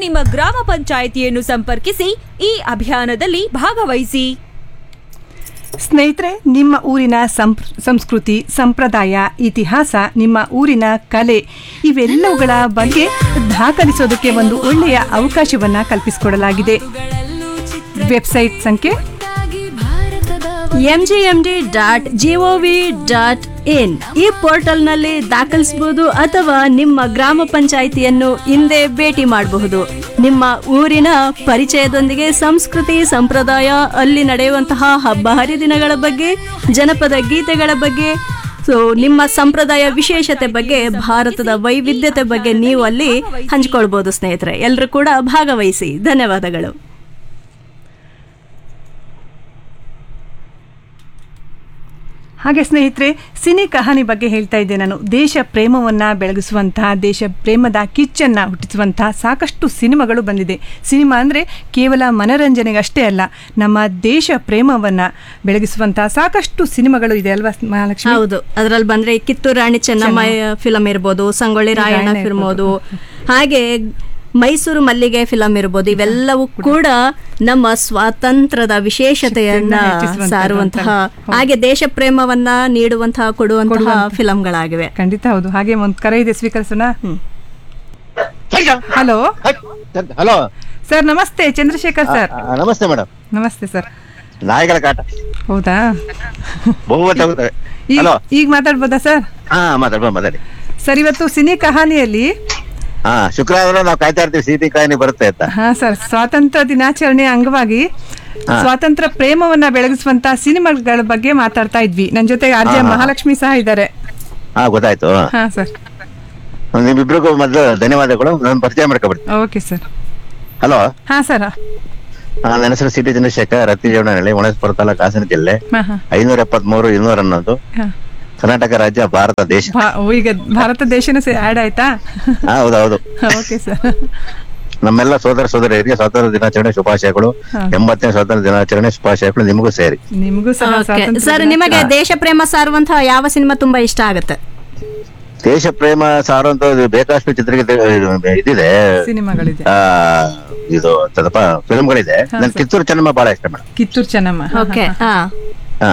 ನಿಮ್ಮ ಗ್ರಾಮ ಪಂಚಾಯಿತಿಯನ್ನು ಸಂಪರ್ಕಿಸಿ ಈ ಅಭಿಯಾನದಲ್ಲಿ ಭಾಗವಹಿಸಿ ಸ್ನೇಹಿತರೆ ನಿಮ್ಮ ಊರಿನ ಸಂಪ್ ಸಂಸ್ಕೃತಿ ಸಂಪ್ರದಾಯ ಇತಿಹಾಸ ನಿಮ್ಮ ಊರಿನ ಕಲೆ ಇವೆಲ್ಲವುಗಳ ಬಗ್ಗೆ ದಾಖಲಿಸೋದಕ್ಕೆ ಒಂದು ಒಳ್ಳೆಯ ಅವಕಾಶವನ್ನ ಕಲ್ಪಿಸಿಕೊಡಲಾಗಿದೆ ವೆಬ್ಸೈಟ್ ಸಂಖ್ಯೆ MGMD dot GOV dot in ಈ ಪೋರ್ಟಲ್ನಲ್ಲಿ ದಾಖಲಿಸಬಹುದು ಅಥವಾ ನಿಮ್ಮ ಗ್ರಾಮ ಪಂಚಾಯಿತಿಯನ್ನು ಹಿಂದೆ ಭೇಟಿ ಮಾಡಬಹುದು ನಿಮ್ಮ ಊರಿನ ಪರಿಚಯದೊಂದಿಗೆ ಸಂಸ್ಕೃತಿ ಸಂಪ್ರದಾಯ ಅಲ್ಲಿ ನಡೆಯುವಂತಹ ಹಬ್ಬ ಹರಿದಿನಗಳ ಬಗ್ಗೆ ಜನಪದ ಗೀತೆಗಳ ಬಗ್ಗೆ ಸೊ ನಿಮ್ಮ ಸಂಪ್ರದಾಯ ವಿಶೇಷತೆ ಬಗ್ಗೆ ಭಾರತದ ವೈವಿಧ್ಯತೆ ಬಗ್ಗೆ ನೀವು ಅಲ್ಲಿ ಹಂಚಿಕೊಳ್ಬಹುದು ಸ್ನೇಹಿತರೆ ಎಲ್ಲರೂ ಕೂಡ ಭಾಗವಹಿಸಿ ಧನ್ಯವಾದಗಳು ಹಾಗೆ ಸ್ನೇಹಿತರೆ ಸಿನಿ ಕಹಾನಿ ಬಗ್ಗೆ ಹೇಳ್ತಾ ಇದ್ದೆ ನಾನು ದೇಶ ಪ್ರೇಮವನ್ನು ಬೆಳಗಿಸುವಂತಹ ದೇಶ ಪ್ರೇಮದ ಕಿಚ್ಚನ್ನು ಹುಟ್ಟಿಸುವಂತಹ ಸಾಕಷ್ಟು ಸಿನಿಮಾಗಳು ಬಂದಿದೆ ಸಿನಿಮಾ ಅಂದರೆ ಕೇವಲ ಮನರಂಜನೆಗಷ್ಟೇ ಅಲ್ಲ ನಮ್ಮ ದೇಶ ಪ್ರೇಮವನ್ನು ಬೆಳಗಿಸುವಂತಹ ಸಾಕಷ್ಟು ಸಿನಿಮಾಗಳು ಇದೆ ಅಲ್ವಾ ಮಹಾಲಕ್ಷ್ಮಿ ಹೌದು ಅದ್ರಲ್ಲಿ ಬಂದ್ರೆ ಈ ಕಿತ್ತೂರು ರಾಣಿ ಚೆನ್ನಮ್ಮ ಫಿಲಂ ಇರ್ಬೋದು ಸಂಗೊಳ್ಳಿ ರಾಯಣ್ಣ ರಾಯಣ್ಣ ಇರ್ಬೋದು ಹಾಗೆ ಮೈಸೂರು ಮಲ್ಲಿಗೆ ಫಿಲಂ ಇರ್ಬೋದು ಇವೆಲ್ಲವೂ ಕೂಡ ನಮ್ಮ ಸ್ವಾತಂತ್ರ್ಯದ ವಿಶೇಷತೆಯನ್ನ ಶಕ್ತಿಯನ್ನ ಹೆಚ್ಚಿಸುವಂಥದ್ದು ಸಾರುವಂತಹ ಅಂತ. ಹಾಗೆ ದೇಶ ಪ್ರೇಮವನ್ನ ನೀಡುವಂತಹ ಕೊಡುವಂತಹ ಫಿಲಂಗಳಾಗಿವೆ ಖಂಡಿತ ಹೌದು ಹಾಗೆ ಒಂದು ಕರೆ ಇದೆ ಸ್ವೀಕರಿಸೋಣ ಹಲೋ ಹಲೋ ಸರ್ ನಮಸ್ತೆ ಚಂದ್ರಶೇಖರ್ ಸರ್ ನಮಸ್ತೆ ಮೇಡಮ್ ನಮಸ್ತೆ ಸರ್ ನಾಯಿಗಳ ಕಾಟ ಹೌದಾ ಬಹುಮತ ಈಗ ಹಲೋ ಈಗ ಮಾತಾಡ್ಬೋದಾ ಸರ್ ಹಾ ಮಾತಾಡ್ಬ ಮಾತಾಡಿ ಸರ್ ಇವತ್ತು ಸಿನಿ ಕಹಾನಿಯಲ್ಲಿ ಹಾ ಶುಕ್ರವಾರ ನಾವು ಕಾಯ್ತಾ ಇರ್ತೀವಿ ಸೀತಿ ಕಾಯಿನಿ ಬರುತ್ತೆ ಅಂತ ಹಾ ಸರ್ ಸ್ವಾತಂತ್ರ್ಯ ದಿನಾಚರಣೆ ಅಂಗವಾಗಿ ಸ್ವಾತಂತ್ರ್ಯ ಪ್ರೇಮವನ್ನ ಬೆಳಗಿಸುವಂತ ಸಿನಿಮಾಗಳ ಬಗ್ಗೆ ಮಾತಾಡ್ತಾ ಇದ್ವಿ ನನ್ನ ಜೊತೆ ಆರ್ ಜೆ ಮಹಾಲಕ್ಷ್ಮಿ ಸಹ ಇದ್ದಾರೆ ಹಾ ಗೊತ್ತಾಯ್ತು ಹಾ ಸರ್ ನಿಮ್ಮಿಬ್ರಿಗೂ ಮೊದಲು ಧನ್ಯವಾದಗಳು ನಾನು ಪರಿಚಯ ಮಾಡ್ಕೊಬಿಡ್ತೀನಿ ಓಕೆ ಸರ್ ಹಲೋ ಹಾ ಸರ್ ನನ್ನ ಹೆಸರು ಸಿಟಿ ಚಂದ್ರಶೇಖರ್ ರತ್ನಜೀವನಹಳ್ಳಿ ಹೊಣಸ್ಪುರ ತಾಲೂಕು ಹಾಸನ ಜಿಲ್ಲೆ ಹಾ ಹಾ ಐನೂರ ಎಪ್ಪತ್ಮೂರು ಇನ್ನೂರ ಅನ್ನೋದು ಹಾ. ಕರ್ನಾಟಕ ರಾಜ್ಯ ಭಾರತ ದೇಶ ಭಾ- ಓ, ಈಗ ಭಾರತ ದೇಶನೂ ಆಡ್ ಆಯ್ತಾ ಹಾ ಹೌದು ಹೌದು ಓಕೆ ಸರ್ ನಮ್ಮೆಲ್ಲ ಸೋದರ ಸೋದರಿಯರಿಗೆ ಸ್ವಾತಂತ್ರ್ಯ ದಿನಾಚರಣೆ ಶುಭಾಶಯಗಳು ಹಾ. ಎಂಬತ್ತನೇ ಸ್ವಾತಂತ್ರ್ಯ ದಿನಾಚರಣೆ ಶುಭಾಶಯಗಳು ನಿಮಗೂ ಸೇರಿ ನಿಮಗೂ ಸಹ Okay. ಸ್ವಾತಂತ್ರ್ಯ ಸರ್ ದಿನ- ನಿಮಗೆ ದೇಶ ಪ್ರೇಮ ಸಾರುವಂತಹ ಯಾವ ಸಿನಿಮಾ ತುಂಬಾ ಇಷ್ಟ ಆಗುತ್ತೆ ದೇಶ ಪ್ರೇಮ ಸಾರುವಂತ ಬೇಕಷ್ಟು ಚಿತ್ರಗೀತೆ ಇದಿದೆ ಸಿನಿಮಾಗಳಿದೆ ಆ, ಇದು ಸ್ವಲ್ಪ ಫಿಲ್ಮ್ಗಳಿದೆ ನನ್ ಕಿತ್ತೂರು ಚೆನ್ನಮ್ಮ ಬಹಳ ಇಷ್ಟ ಮೇಡಮ್ ಕಿತ್ತೂರು ಚೆನ್ನಮ್ಮ ಹಾ, ಓಕೆ ಹಾ, ಹಾ ಹಾ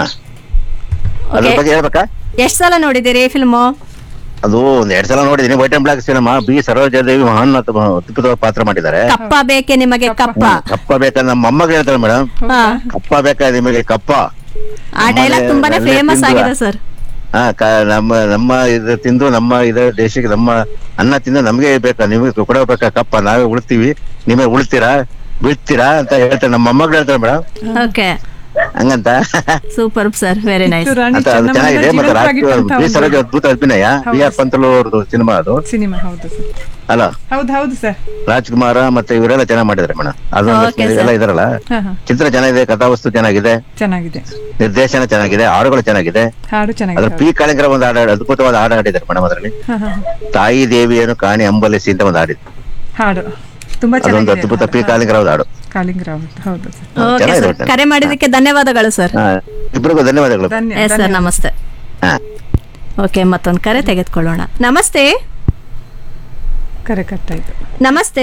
ಅದ್ರ ಬಗ್ಗೆ ಹೇಳ್ಬೇಕಾ ಎಷ್ಟ್ ಸಲ ನೋಡಿದಿರಿ ಫಿಲ್ಮು ಅದು ಒಂದ್ ಎರಡ್ ಸಲ ನೋಡಿದೀನಿ white and black cinema B Sarojadevi ಮಹಾನ್ ಅತ್- ಅದ್ಭುತವಾದ ಪಾತ್ರ ಮಾಡಿದ್ದಾರೆ ಕಪ್ಪ ಬೇಕೆ ನಿಮಗೆ ಕಪ್ಪ ಕಪ್ಪ ಬೇಕಾ ನಮ್ಮ ಮೊಮ್ಮಗ ಹೇಳ್ತಾರೆ ಮೇಡಮ್ ಹಾ ಕಪ್ಪ ಬೇಕಾ ನಿಮಗೆ ಕಪ್ಪ ಆ ಡೈಲಾಗ್ ಆಮೇಲೆ ತುಂಬಾನೇ ಒಳ್ಳೆ ಫೇಮಸ್ ತಿಂದು ಆಗಿದೆ ಸರ್ ಹಾ ಕ- ನಮ್ಮ ನಮ್ಮ ಇದು ತಿಂದು ನಮ್ಮ ಇದ ದೇಶಕ್ಕೆ ನಮ್ಮ ಅನ್ನ ತಿಂದು ನಮಗೆ ಬೇಕಾ ನಿಮಗೆ ಕೊಡಬೇಕಾ ಕಪ್ಪ ನಾವೇ ಉಳ್ತೀವಿ ನಿಮಗೆ ಉಳ್ತೀರಾ ಬೀಳ್ತೀರಾ ಅಂತ ಹೇಳ್ತಾರೆ ನಮ್ಮ ಮೊಮ್ಮಗಳು ಹೇಳ್ತಾರೆ ಮೇಡಮ್ ಓಕೆ ಹಂಗಂತ super sir very nice Kittur Rani ಅಂತ ಅದು ಚೆನ್ನಮ್ಮನ ಚೆನ್ನಾಗಿದೆ ಮತ್ತೆ ಜೀವಂತವಾಗಿಟ್ಟಂತ ಬಿ ಒಂದು ಸರೋಜ ಅದ್ಭುತ ಅಭಿನಯ ಬಿ ಆರ್ ಪಂತಲು ಅವ್ರದ್ದು ಸಿನಿಮಾ ಅದು ಸಿನಿಮಾ ಹೌದು ಸರ್ ಅಲ್ಲ ಹೌದು ಹೌದು ಸರ್ ರಾಜ್ಕುಮಾರ ಮತ್ತೆ ಇವರೆಲ್ಲ ಚೆನ್ನಾಗಿ ಮಾಡಿದ್ದಾರೆ ಮೇಡಮ್ ಅದೊಂದು Okay, sir. ಎಲ್ಲ ಇದಾರಲ್ಲ ಹಾ ಹಾ ಚಿತ್ರ ಚೆನ್ನಾಗಿದೆ ಕಥಾವಸ್ತು ಚೆನ್ನಾಗಿದೆ ಚೆನ್ನಾಗಿದೆ ನಿರ್ದೇಶನ ಚೆನ್ನಾಗಿದೆ ಹಾಡುಗಳು ಚೆನ್ನಾಗಿದೆ ಹಾಡು ಅದ್ರ ಚೆನ್ನಾಗಿದೆ ಪಿ ಕಾಳಿಂಗರ ಒಂದು ಹಾಡು ಅದ್ಭುತವಾದ ಹಾಡು ಹಾಡಿದ್ದಾರೆ ಮೇಡಮ್ ಅದರಲ್ಲಿ ಹಾ ಹಾ ಹಾ. ತಾಯಿ ದೇವಿಯನ್ನು ಕಾಣಿ ಅಂಬಲಿಸಿ ಅಂತ ಒಂದು ಹಾಡಿದ್ರು ಹಾಡು ತುಂಬಾ ಅದೊಂದು ಚೆನ್ನಾಗಿದೆ ಅದ್ಭುತ ಹಾಡು. ಪಿ ಕಾಳಿಂಗರ ಒಂದು ಹಾಡು ಕಾಳಿಂಗರಾವ್ ಅಂತ, ಹೌದು ಸರ್ ಓಕೆ ಚೆನ್ನಾಗಿದೆ ಸರ್ ಒಟ್ನಲ್ಲಿ. ಕರೆ ಮಾಡಿದ್ದಕ್ಕೆ ಧನ್ಯವಾದಗಳು ಸರ್ ಹಾ ಇಬ್ಬರಿಗೂ ಧನ್ಯವಾದಗಳು ಧನ್ಯ ಎಸ್ ಸರ್ ಧನ್ಯ. ನಮಸ್ತೆ ಹಾ ಓಕೆ ಮತ್ತೊಂದು ಕರೆ ತೆಗೆದುಕೊಳ್ಳೋಣ ನಮಸ್ತೆ ಕರೆ ಕಟ್ಟಾಯ್ತು ನಮಸ್ತೆ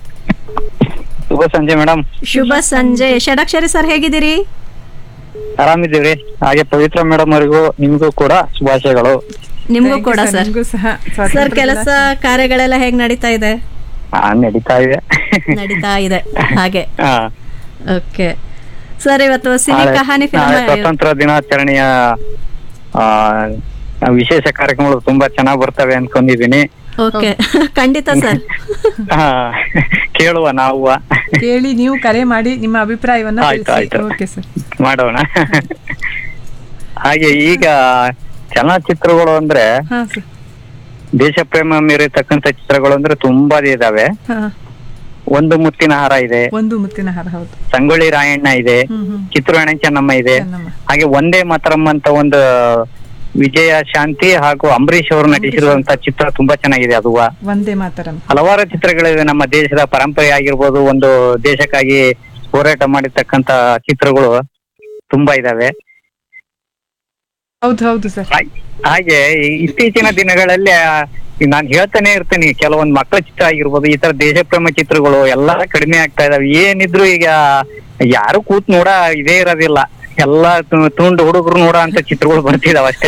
ಶುಭ ಸಂಜೆ ಮೇಡಮ್ ಶುಭ ಸಂಜೆ ಷಡಕ್ಷರಿ ಸರ್ ಹೇಗಿದ್ದೀರಿ ಆರಾಮಿದ್ದೀವಿ ಹಾಗೆ ಪವಿತ್ರ ಮೇಡಮ್ ಅವರಿಗೂ ನಿಮಗೂ ಕೂಡ ಶುಭಾಶಯಗಳು ನಿಮ್ಗೂ Thank you ಕೂಡ sir, ಸರ್ ನಿಮ್ಗೂ ಸಹ ಸರ್ ಸ್ವಾತಂತ್ರ್ಯ ಕೆಲಸ ಕಾರ್ಯಗಳೆಲ್ಲ ಹೇಗ್ ನಡೀತಾ ಇದೆ ಆ, ನಡೀತಾ ಇದೆ ನಡೀತಾ ಇದೆ ಹಾಗೆ ಹಾ. ಓಕೆ ಸರ್ ಇವತ್ತು ಸಿನಿ ನಾಳೆ- ಕಹಾನಿ ನಾಳೆ ಫಿಲ್ಮ್ ಸ್ವಾತಂತ್ರ್ಯ ದಿನಾಚರಣೆಯ ಆ, ವಿಶೇಷ ಕಾರ್ಯಕ್ರಮಗಳು ತುಂಬಾ ಚೆನ್ನಾಗಿ ಬರ್ತವೆ ಅನ್ಕೊಂಡಿದೀನಿ ಓಕೆ ಖಂಡಿತ ಸರ್ ಆ, ಕೇಳುವ ನಾವು ಕೇಳಿ ನೀವು ಕರೆ ಮಾಡಿ ನಿಮ್ಮ ಅಭಿಪ್ರಾಯವನ್ನ ಆಯ್ತು, ತಿಳಿಸಿ ಆಯ್ತು. ಓಕೆ ಸರ್ ಮಾಡೋಣ ಹಾಗೆ ಈಗ ಚಲನಚಿತ್ರಗಳು ಅಂದ್ರೆ ಹಾ ಸರ್ ದೇಶ ಪ್ರೇಮ ಮೀರಿರ್ತಕ್ಕಂಥ ಚಿತ್ರಗಳು ಅಂದ್ರೆ ತುಂಬಾ ಇದಾವೆ ಹಾ ಒಂದು ಮುತ್ತಿನ ಹಾರ ಇದೆ ಒಂದು ಮುತ್ತಿನ ಹಾರ ಹೌದು ಸಂಗೊಳ್ಳಿ ರಾಯಣ್ಣ ಇದೆ ಹ್ಮ್ ಹ್ಮ್ ಕಿತ್ತೂರು ರಾಣಿ ಚೆನ್ನಮ್ಮ ಇದೆ ಚೆನ್ನಮ್ಮ. ಹಾಗೆ ಒಂದೇ ಮಾತರಂ ಅಂತ ಒಂದು ವಿಜಯ ಶಾಂತಿ ಹಾಗೂ ಅಂಬರೀಶ್ ಅವರು ನಟಿಸಿರುವಂತ ಚಿತ್ರ ತುಂಬಾ ಚೆನ್ನಾಗಿದೆ ಅದು ಒಂದೇ ಮಾತರಂ ಹಲವಾರು ಚಿತ್ರಗಳಿವೆ ನಮ್ಮ ದೇಶದ ಪರಂಪರೆ ಆಗಿರ್ಬೋದು ಒಂದು ದೇಶಕ್ಕಾಗಿ ಹೋರಾಟ ಮಾಡಿರ್ತಕ್ಕಂತ ಚಿತ್ರಗಳು ತುಂಬಾ ಇದಾವೆ ಹೌದು ಹೌದು ಸರ್ ಹಾಗ್- ಹಾಗೆ ಈ- ಇತ್ತೀಚಿನ ದಿನಗಳಲ್ಲಿ ನಾನು ಹೇಳ್ತಾನೆ ಇರ್ತೀನಿ ಕೆಲವೊಂದ್ ಮಕ್ಕಳ ಚಿತ್ರ ಆಗಿರ್ಬೋದು ಈ ತರ ದೇಶಪ್ರೇಮ ಚಿತ್ರಗಳು ಎಲ್ಲಾ ಕಡಿಮೆ ಆಗ್ತಾ ಇದಾವೆ ಏನಿದ್ರು ಈಗ ಯಾರು ಕೂತ್ ನೋಡ ಇದೇ ಇರೋದಿಲ್ಲ ಎಲ್ಲಾ ತು- ತುಂಡು ಹುಡುಗರು ನೋಡೋ ಅಂತ ಚಿತ್ರಗಳು ಬರ್ತಿದಾವ ಅಷ್ಟೇ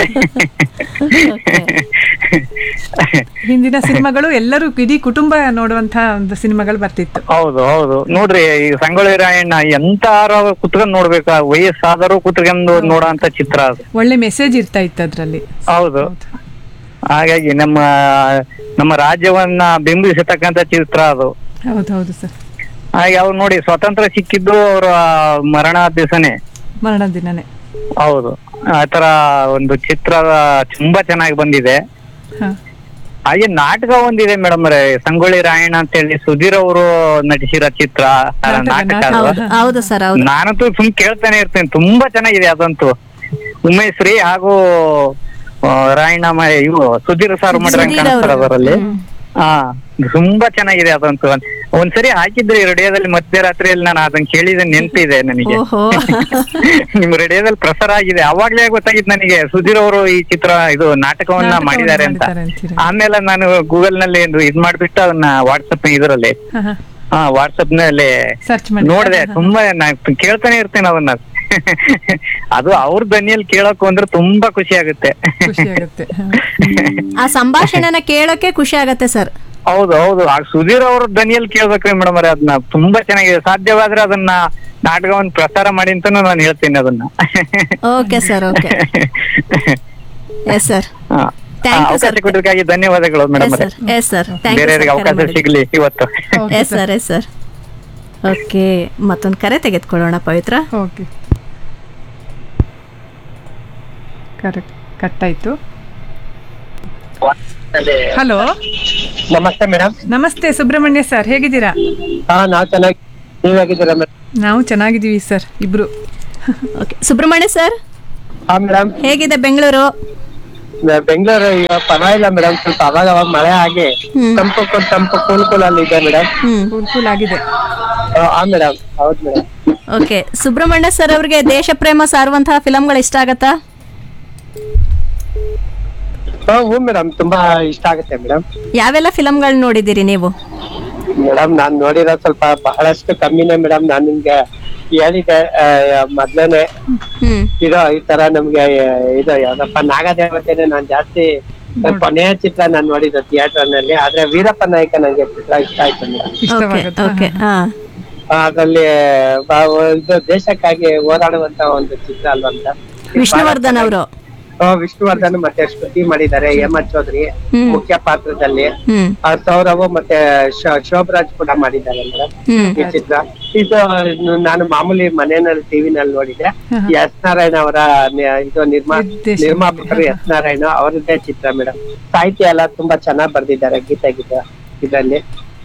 ಹಿಂದಿನ ಸಿನಿಮಾಗಳು ಎಲ್ಲರೂ ಇಡೀ ಕುಟುಂಬ ನೋಡುವಂತ ಒಂದು ಸಿನಿಮಾಗಳು ಬರ್ತಿತ್ತು ಹೌದು ಹೌದು ನೋಡ್ರಿ ಈ ಸಂಗೊಳ್ಳಿ ರಾಯಣ್ಣ ಎಂತಾರ ಕುತ್ಕೊಂಡ್ ನೋಡ್ಬೇಕಾ ವಯಸ್ಸಾದರೂ ಕುತ್ಕೊಂಡು ನೋಡೋ ಅಂತ ಚಿತ್ರ ಅದು ಒಳ್ಳೆ ಮೆಸೇಜ್ ಇರ್ತಾ ಇತ್ತು ಅದ್ರಲ್ಲಿ ಹೌದು ಹಾಗಾಗಿ ನಮ್ಮ ನಮ್ಮ ರಾಜ್ಯವನ್ನ ಬಿಂಬಿಸತಕ್ಕಂತ ಚಿತ್ರ ಅದು ಹೌದು ಹೌದು ಸರ್ ಹಾಗೆ ಅವ್ರು ನೋಡಿ ಸ್ವತಂತ್ರ ಸಿಕ್ಕಿದ್ದು ಅವರ ಮರಣ ದಿವಸನೇ ಮರಣ ದಿನನೇ ಹೌದು ಆತರ ಒಂದು ಚಿತ್ರ ತುಂಬಾ ಚೆನ್ನಾಗಿ ಬಂದಿದೆ ಹಾ ಹಾಗೆ ನಾಟಕ ಒಂದಿದೆ ಮೇಡಮ್ ಅವರೇ ಸಂಗೊಳ್ಳಿ ರಾಯಣ್ಣ ಅಂತ ಹೇಳಿ ಸುಧೀರ್ ಅವರು ನಟಿಸಿರೋ ಚಿತ್ರ ಆ, ನಾಟಕ, ನಾಟಕ ನಾಟಕ. ಅದು. ಹೌದು ಹೌದು ಸರ್ ಹೌದು ನಾನಂತೂ ಸುಮ್ ಕೇಳ್ತಾನೆ ಇರ್ತೇನೆ ತುಂಬಾ ಚೆನ್ನಾಗಿದೆ ಅದಂತೂ ಉಮೇಶ್ ರೀ ಹಾಗೂ ಆ, ರಾಯಣ್ಣ ಮ- ಇವು ಸುಧೀರ್ ಸರ್ ಮಾಡಿರಂಗ್ ಸುಧೀರ್ ಕಾಣಿಸ್ತಾರೆ ಅವ್ರು. ಅದರಲ್ಲಿ ಹ್ಮ್. ಹಾ ತುಂಬಾ ಚೆನ್ನಾಗಿದೆ ಅದಂತೂ ಒಂದ್ಸರಿ ಹಾಕಿದ್ರಿ ರೇಡಿಯೋದಲ್ಲಿ ಮಧ್ಯರಾತ್ರಿಯಲ್ಲಿ ನಾನು ಅದನ್ನ ಕೇಳಿದ ನೆನಪಿದೆ ನನಗೆ ಓಹೋ ನಿಮ್ ರೇಡಿಯೋದಲ್ಲಿ ಪ್ರಸಾರ ಆಗಿದೆ ಅವಾಗ್ಲೇ ಗೊತ್ತಾಗಿತ್ತು ನನಗೆ ಸುಧೀರ್ ಅವರು ಈ ಚಿತ್ರ ಇದು ನಾಟಕವನ್ನ ನಾಟಕವನ್ನ ಮಾಡಿದ್ದಾರೆ ಅಂತ ಮಾಡಿದ್ದಾರೆ ಅಂತೀರಿ. ಆಮೇಲೆ ನಾನು ಗೂಗಲ್ ನಲ್ಲಿ ಒಂದು ಇದ್ ಮಾಡ್ಬಿಟ್ಟು ಅದನ್ನ ವಾಟ್ಸಪ್ ಇದರಲ್ಲಿ ಹಾ, ಹಾ. ಹಾ ವಾಟ್ಸಪ್ ನಲ್ಲಿ Search ಮಾಡಿ. ನೋಡಿದೆ ಹಾ, ಹಾ. ತುಂಬಾ ನಾ ಕೇಳ್ತಾನೆ ಇರ್ತೇನೆ ಅದನ್ನ ಅದು ಅವ್ರ ಧ್ವನಿಯಲ್ಲಿ ಕೇಳಕ್ ಅಂದ್ರೆ ತುಂಬಾ ಖುಷಿ ಆಗುತ್ತೆ ಖುಷಿ ಆಗುತ್ತೆ ಹಾ. ಆ ಸಂಭಾಷಣೆನ ಕೇಳೋಕೆ ಖುಷಿ ಆಗತ್ತೆ ಸರ್ ಹೌದು ಹೌದು ಆ ಸುಧೀರ್ ಅವ್ರ ಧ್ವನಿಯಲ್ಲಿ ಕೇಳ್ಬೇಕ್ರಿ ಮೇಡಮ್ ಅವ್ರೆ ಅದನ್ನ ತುಂಬಾ ಚೆನ್ನಾಗಿದೆ ಸಾಧ್ಯವಾದ್ರೆ ಅದನ್ನ ನಾಟಕವನ್ನು ಪ್ರಸಾರ ಮಾಡಿ ಅಂತಾನು ನಾನು ಹೇಳ್ತೀನಿ ಅದನ್ನ okay sir okay yes sir ಹಾ. Thank you, ಅವಕಾಶ sir. ಕೊಟ್ಟಿದ್ದಕ್ಕಾಗಿ ಧನ್ಯವಾದಗಳು madam yes sir yes sir thank you ಬೇರೆಯವರಿಗೆ ಅವಕಾಶ ಸಿಗ್ಲಿ ಇವತ್ತು Okay, yes sir yes sir okay ಮತ್ತೊಂದು ಕರೆ ತೆಗೆದುಕೊಳ್ಳೋಣ ಪವಿತ್ರ ಓಕೆ ಕರೆಕ್ಟ್ ಕಟ್ಟಾಯ್ತು ಹಲೋ ನಮಸ್ತೆ ಮೇಡಮ್ ನಮಸ್ತೆ ಸುಬ್ರಹ್ಮಣ್ಯ ಸರ್ ಹೇಗಿದ್ದೀರಾ ಹಾ ನಾವ್ ಚೆನ್ನಾಗಿ ನೀವ್ ಹೇಗಿದ್ದೀರಾ ಮೇಡಮ್ ನಾವು ಚೆನ್ನಾಗಿದ್ದೀವಿ ಸರ್ ಇಬ್ರು ಓಕೆ ಸುಬ್ರಹ್ಮಣ್ಯ ಸರ್ ಹಾ ಮೇಡಮ್ ಹೇಗಿದೆ ಬೆಂಗಳೂರು ಬೆಂಗಳೂರು ಈಗ ಪರವಾಗಿಲ್ಲ ಮೇಡಮ್ ಸ್ವಲ್ಪ ಅವಾಗ ಅವಾಗ ಮಳೆ ಆಗಿ ತಂಪು ಕು- ತಂಪು ಕೂಲ್ ಕೂಲ್ ಅಲ್ಲಿ ಇದೆ ಮೇಡಮ್ ಹ್ಮ್ ಕೂಲ್ ಕೂಲ್ ಆಗಿದೆ ಹಾ ಮೇಡಮ್ ಹೌದು ಮೇಡಮ್ ಓಕೆ ಸುಬ್ರಹ್ಮಣ್ಯ ಸರ್ ಅವ್ರಿಗೆ ದೇಶ ಪ್ರೇಮ ಸಾರುವಂತಹ ಫಿಲಂಗಳು ಇಷ್ಟ ಆಗತ್ತಾ ಹಾ ಹ್ಞೂ ಮೇಡಮ್ ತುಂಬಾ ಇಷ್ಟ ಆಗುತ್ತೆ ಮೇಡಮ್ ಯಾವೆಲ್ಲ ಫಿಲಂಗಳು ನೋಡಿದ್ದೀರಿ ನೀವು ಮೇಡಮ್ ನಾನ್ ನೋಡಿರೋ ಸ್ವಲ್ಪ ಬಹಳಷ್ಟು ಕಮ್ಮಿನೇ ಮೇಡಮ್ ನಾನ್ ನಿಮ್ಗೆ ಹೇಳಿದೆ ಆ, ಮೊದ್ಲೇನೆ ಹ್ಮ್ ಇರೋ ಈ ತರ ನಮ್ಗೆ ಆ, ಇದು ಯಾವ್ದಪ್ಪ ನಾಗದೇವತೆನೆ ನಾನ್ ಜಾಸ್ತಿ ಕೊನೆಯ ಚಿತ್ರ ನಾನ್ ನೋಡಿದ್ದು ಥಿಯೇಟರ್ ನಲ್ಲಿ ಆದ್ರೆ ವೀರಪ್ಪ ನಾಯಕ ನಂಗೆ ಚಿತ್ರ ಇಷ್ಟ ಆಯ್ತು ಮೇಡಮ್ ಓಕೆ ಇಷ್ಟವಾಗುತ್ತೆ ಓಕೆ ಹಾ ಅದ್ರಲ್ಲಿ ಬ- ಇದು ದೇಶಕ್ಕಾಗಿ ಹೋರಾಡುವಂತ ಒಂದು ಚಿತ್ರ ಅಲ್ವಂತ ವಿಷ್ಣುವರ್ಧನ್ ಅವರು ಆ, ವಿಷ್ಣುವರ್ಧನ್ ಮತ್ತೆ ಶ್ರುತಿ ಮಾಡಿದ್ದಾರೆ ಹೇಮಂತ್ ಚೌಧರಿ ಹ್ಮ್. ಮುಖ್ಯ ಪಾತ್ರದಲ್ಲಿ ಹ್ಮ್ ಆ, ಸೌರವ್ ಮತ್ತೆ ಶೋ- ಶೋಭರಾಜ್ ಕೂಡ ಮಾಡಿದ್ದಾರೆ ಮೇಡಮ್ ಹ್ಮ್ ಈ ಚಿತ್ರ ಇದು ನಾನು ಮಾಮೂಲಿ ಮನೆಯಲ್ಲಿ ಟಿವಿನಲ್ಲಿ ನೋಡಿದೆ ಎಸ್ ನಾರಾಯಣ ಅವರ ನಿ- ಇದು ನಿರ್ಮಾ ನಿರ್ದೇಶನ. ನಿರ್ಮಾಪಕರು ಎಸ್ ನಾರಾಯಣ ಅವರದ್ದೇ ಚಿತ್ರ ಮೇಡಮ್ ಸಾಹಿತ್ಯ ಎಲ್ಲ ತುಂಬಾ ಚೆನ್ನಾಗಿ ಬರ್ದಿದ್ದಾರೆ ಗೀತೆ ಗೀತೆ ಇದರಲ್ಲಿ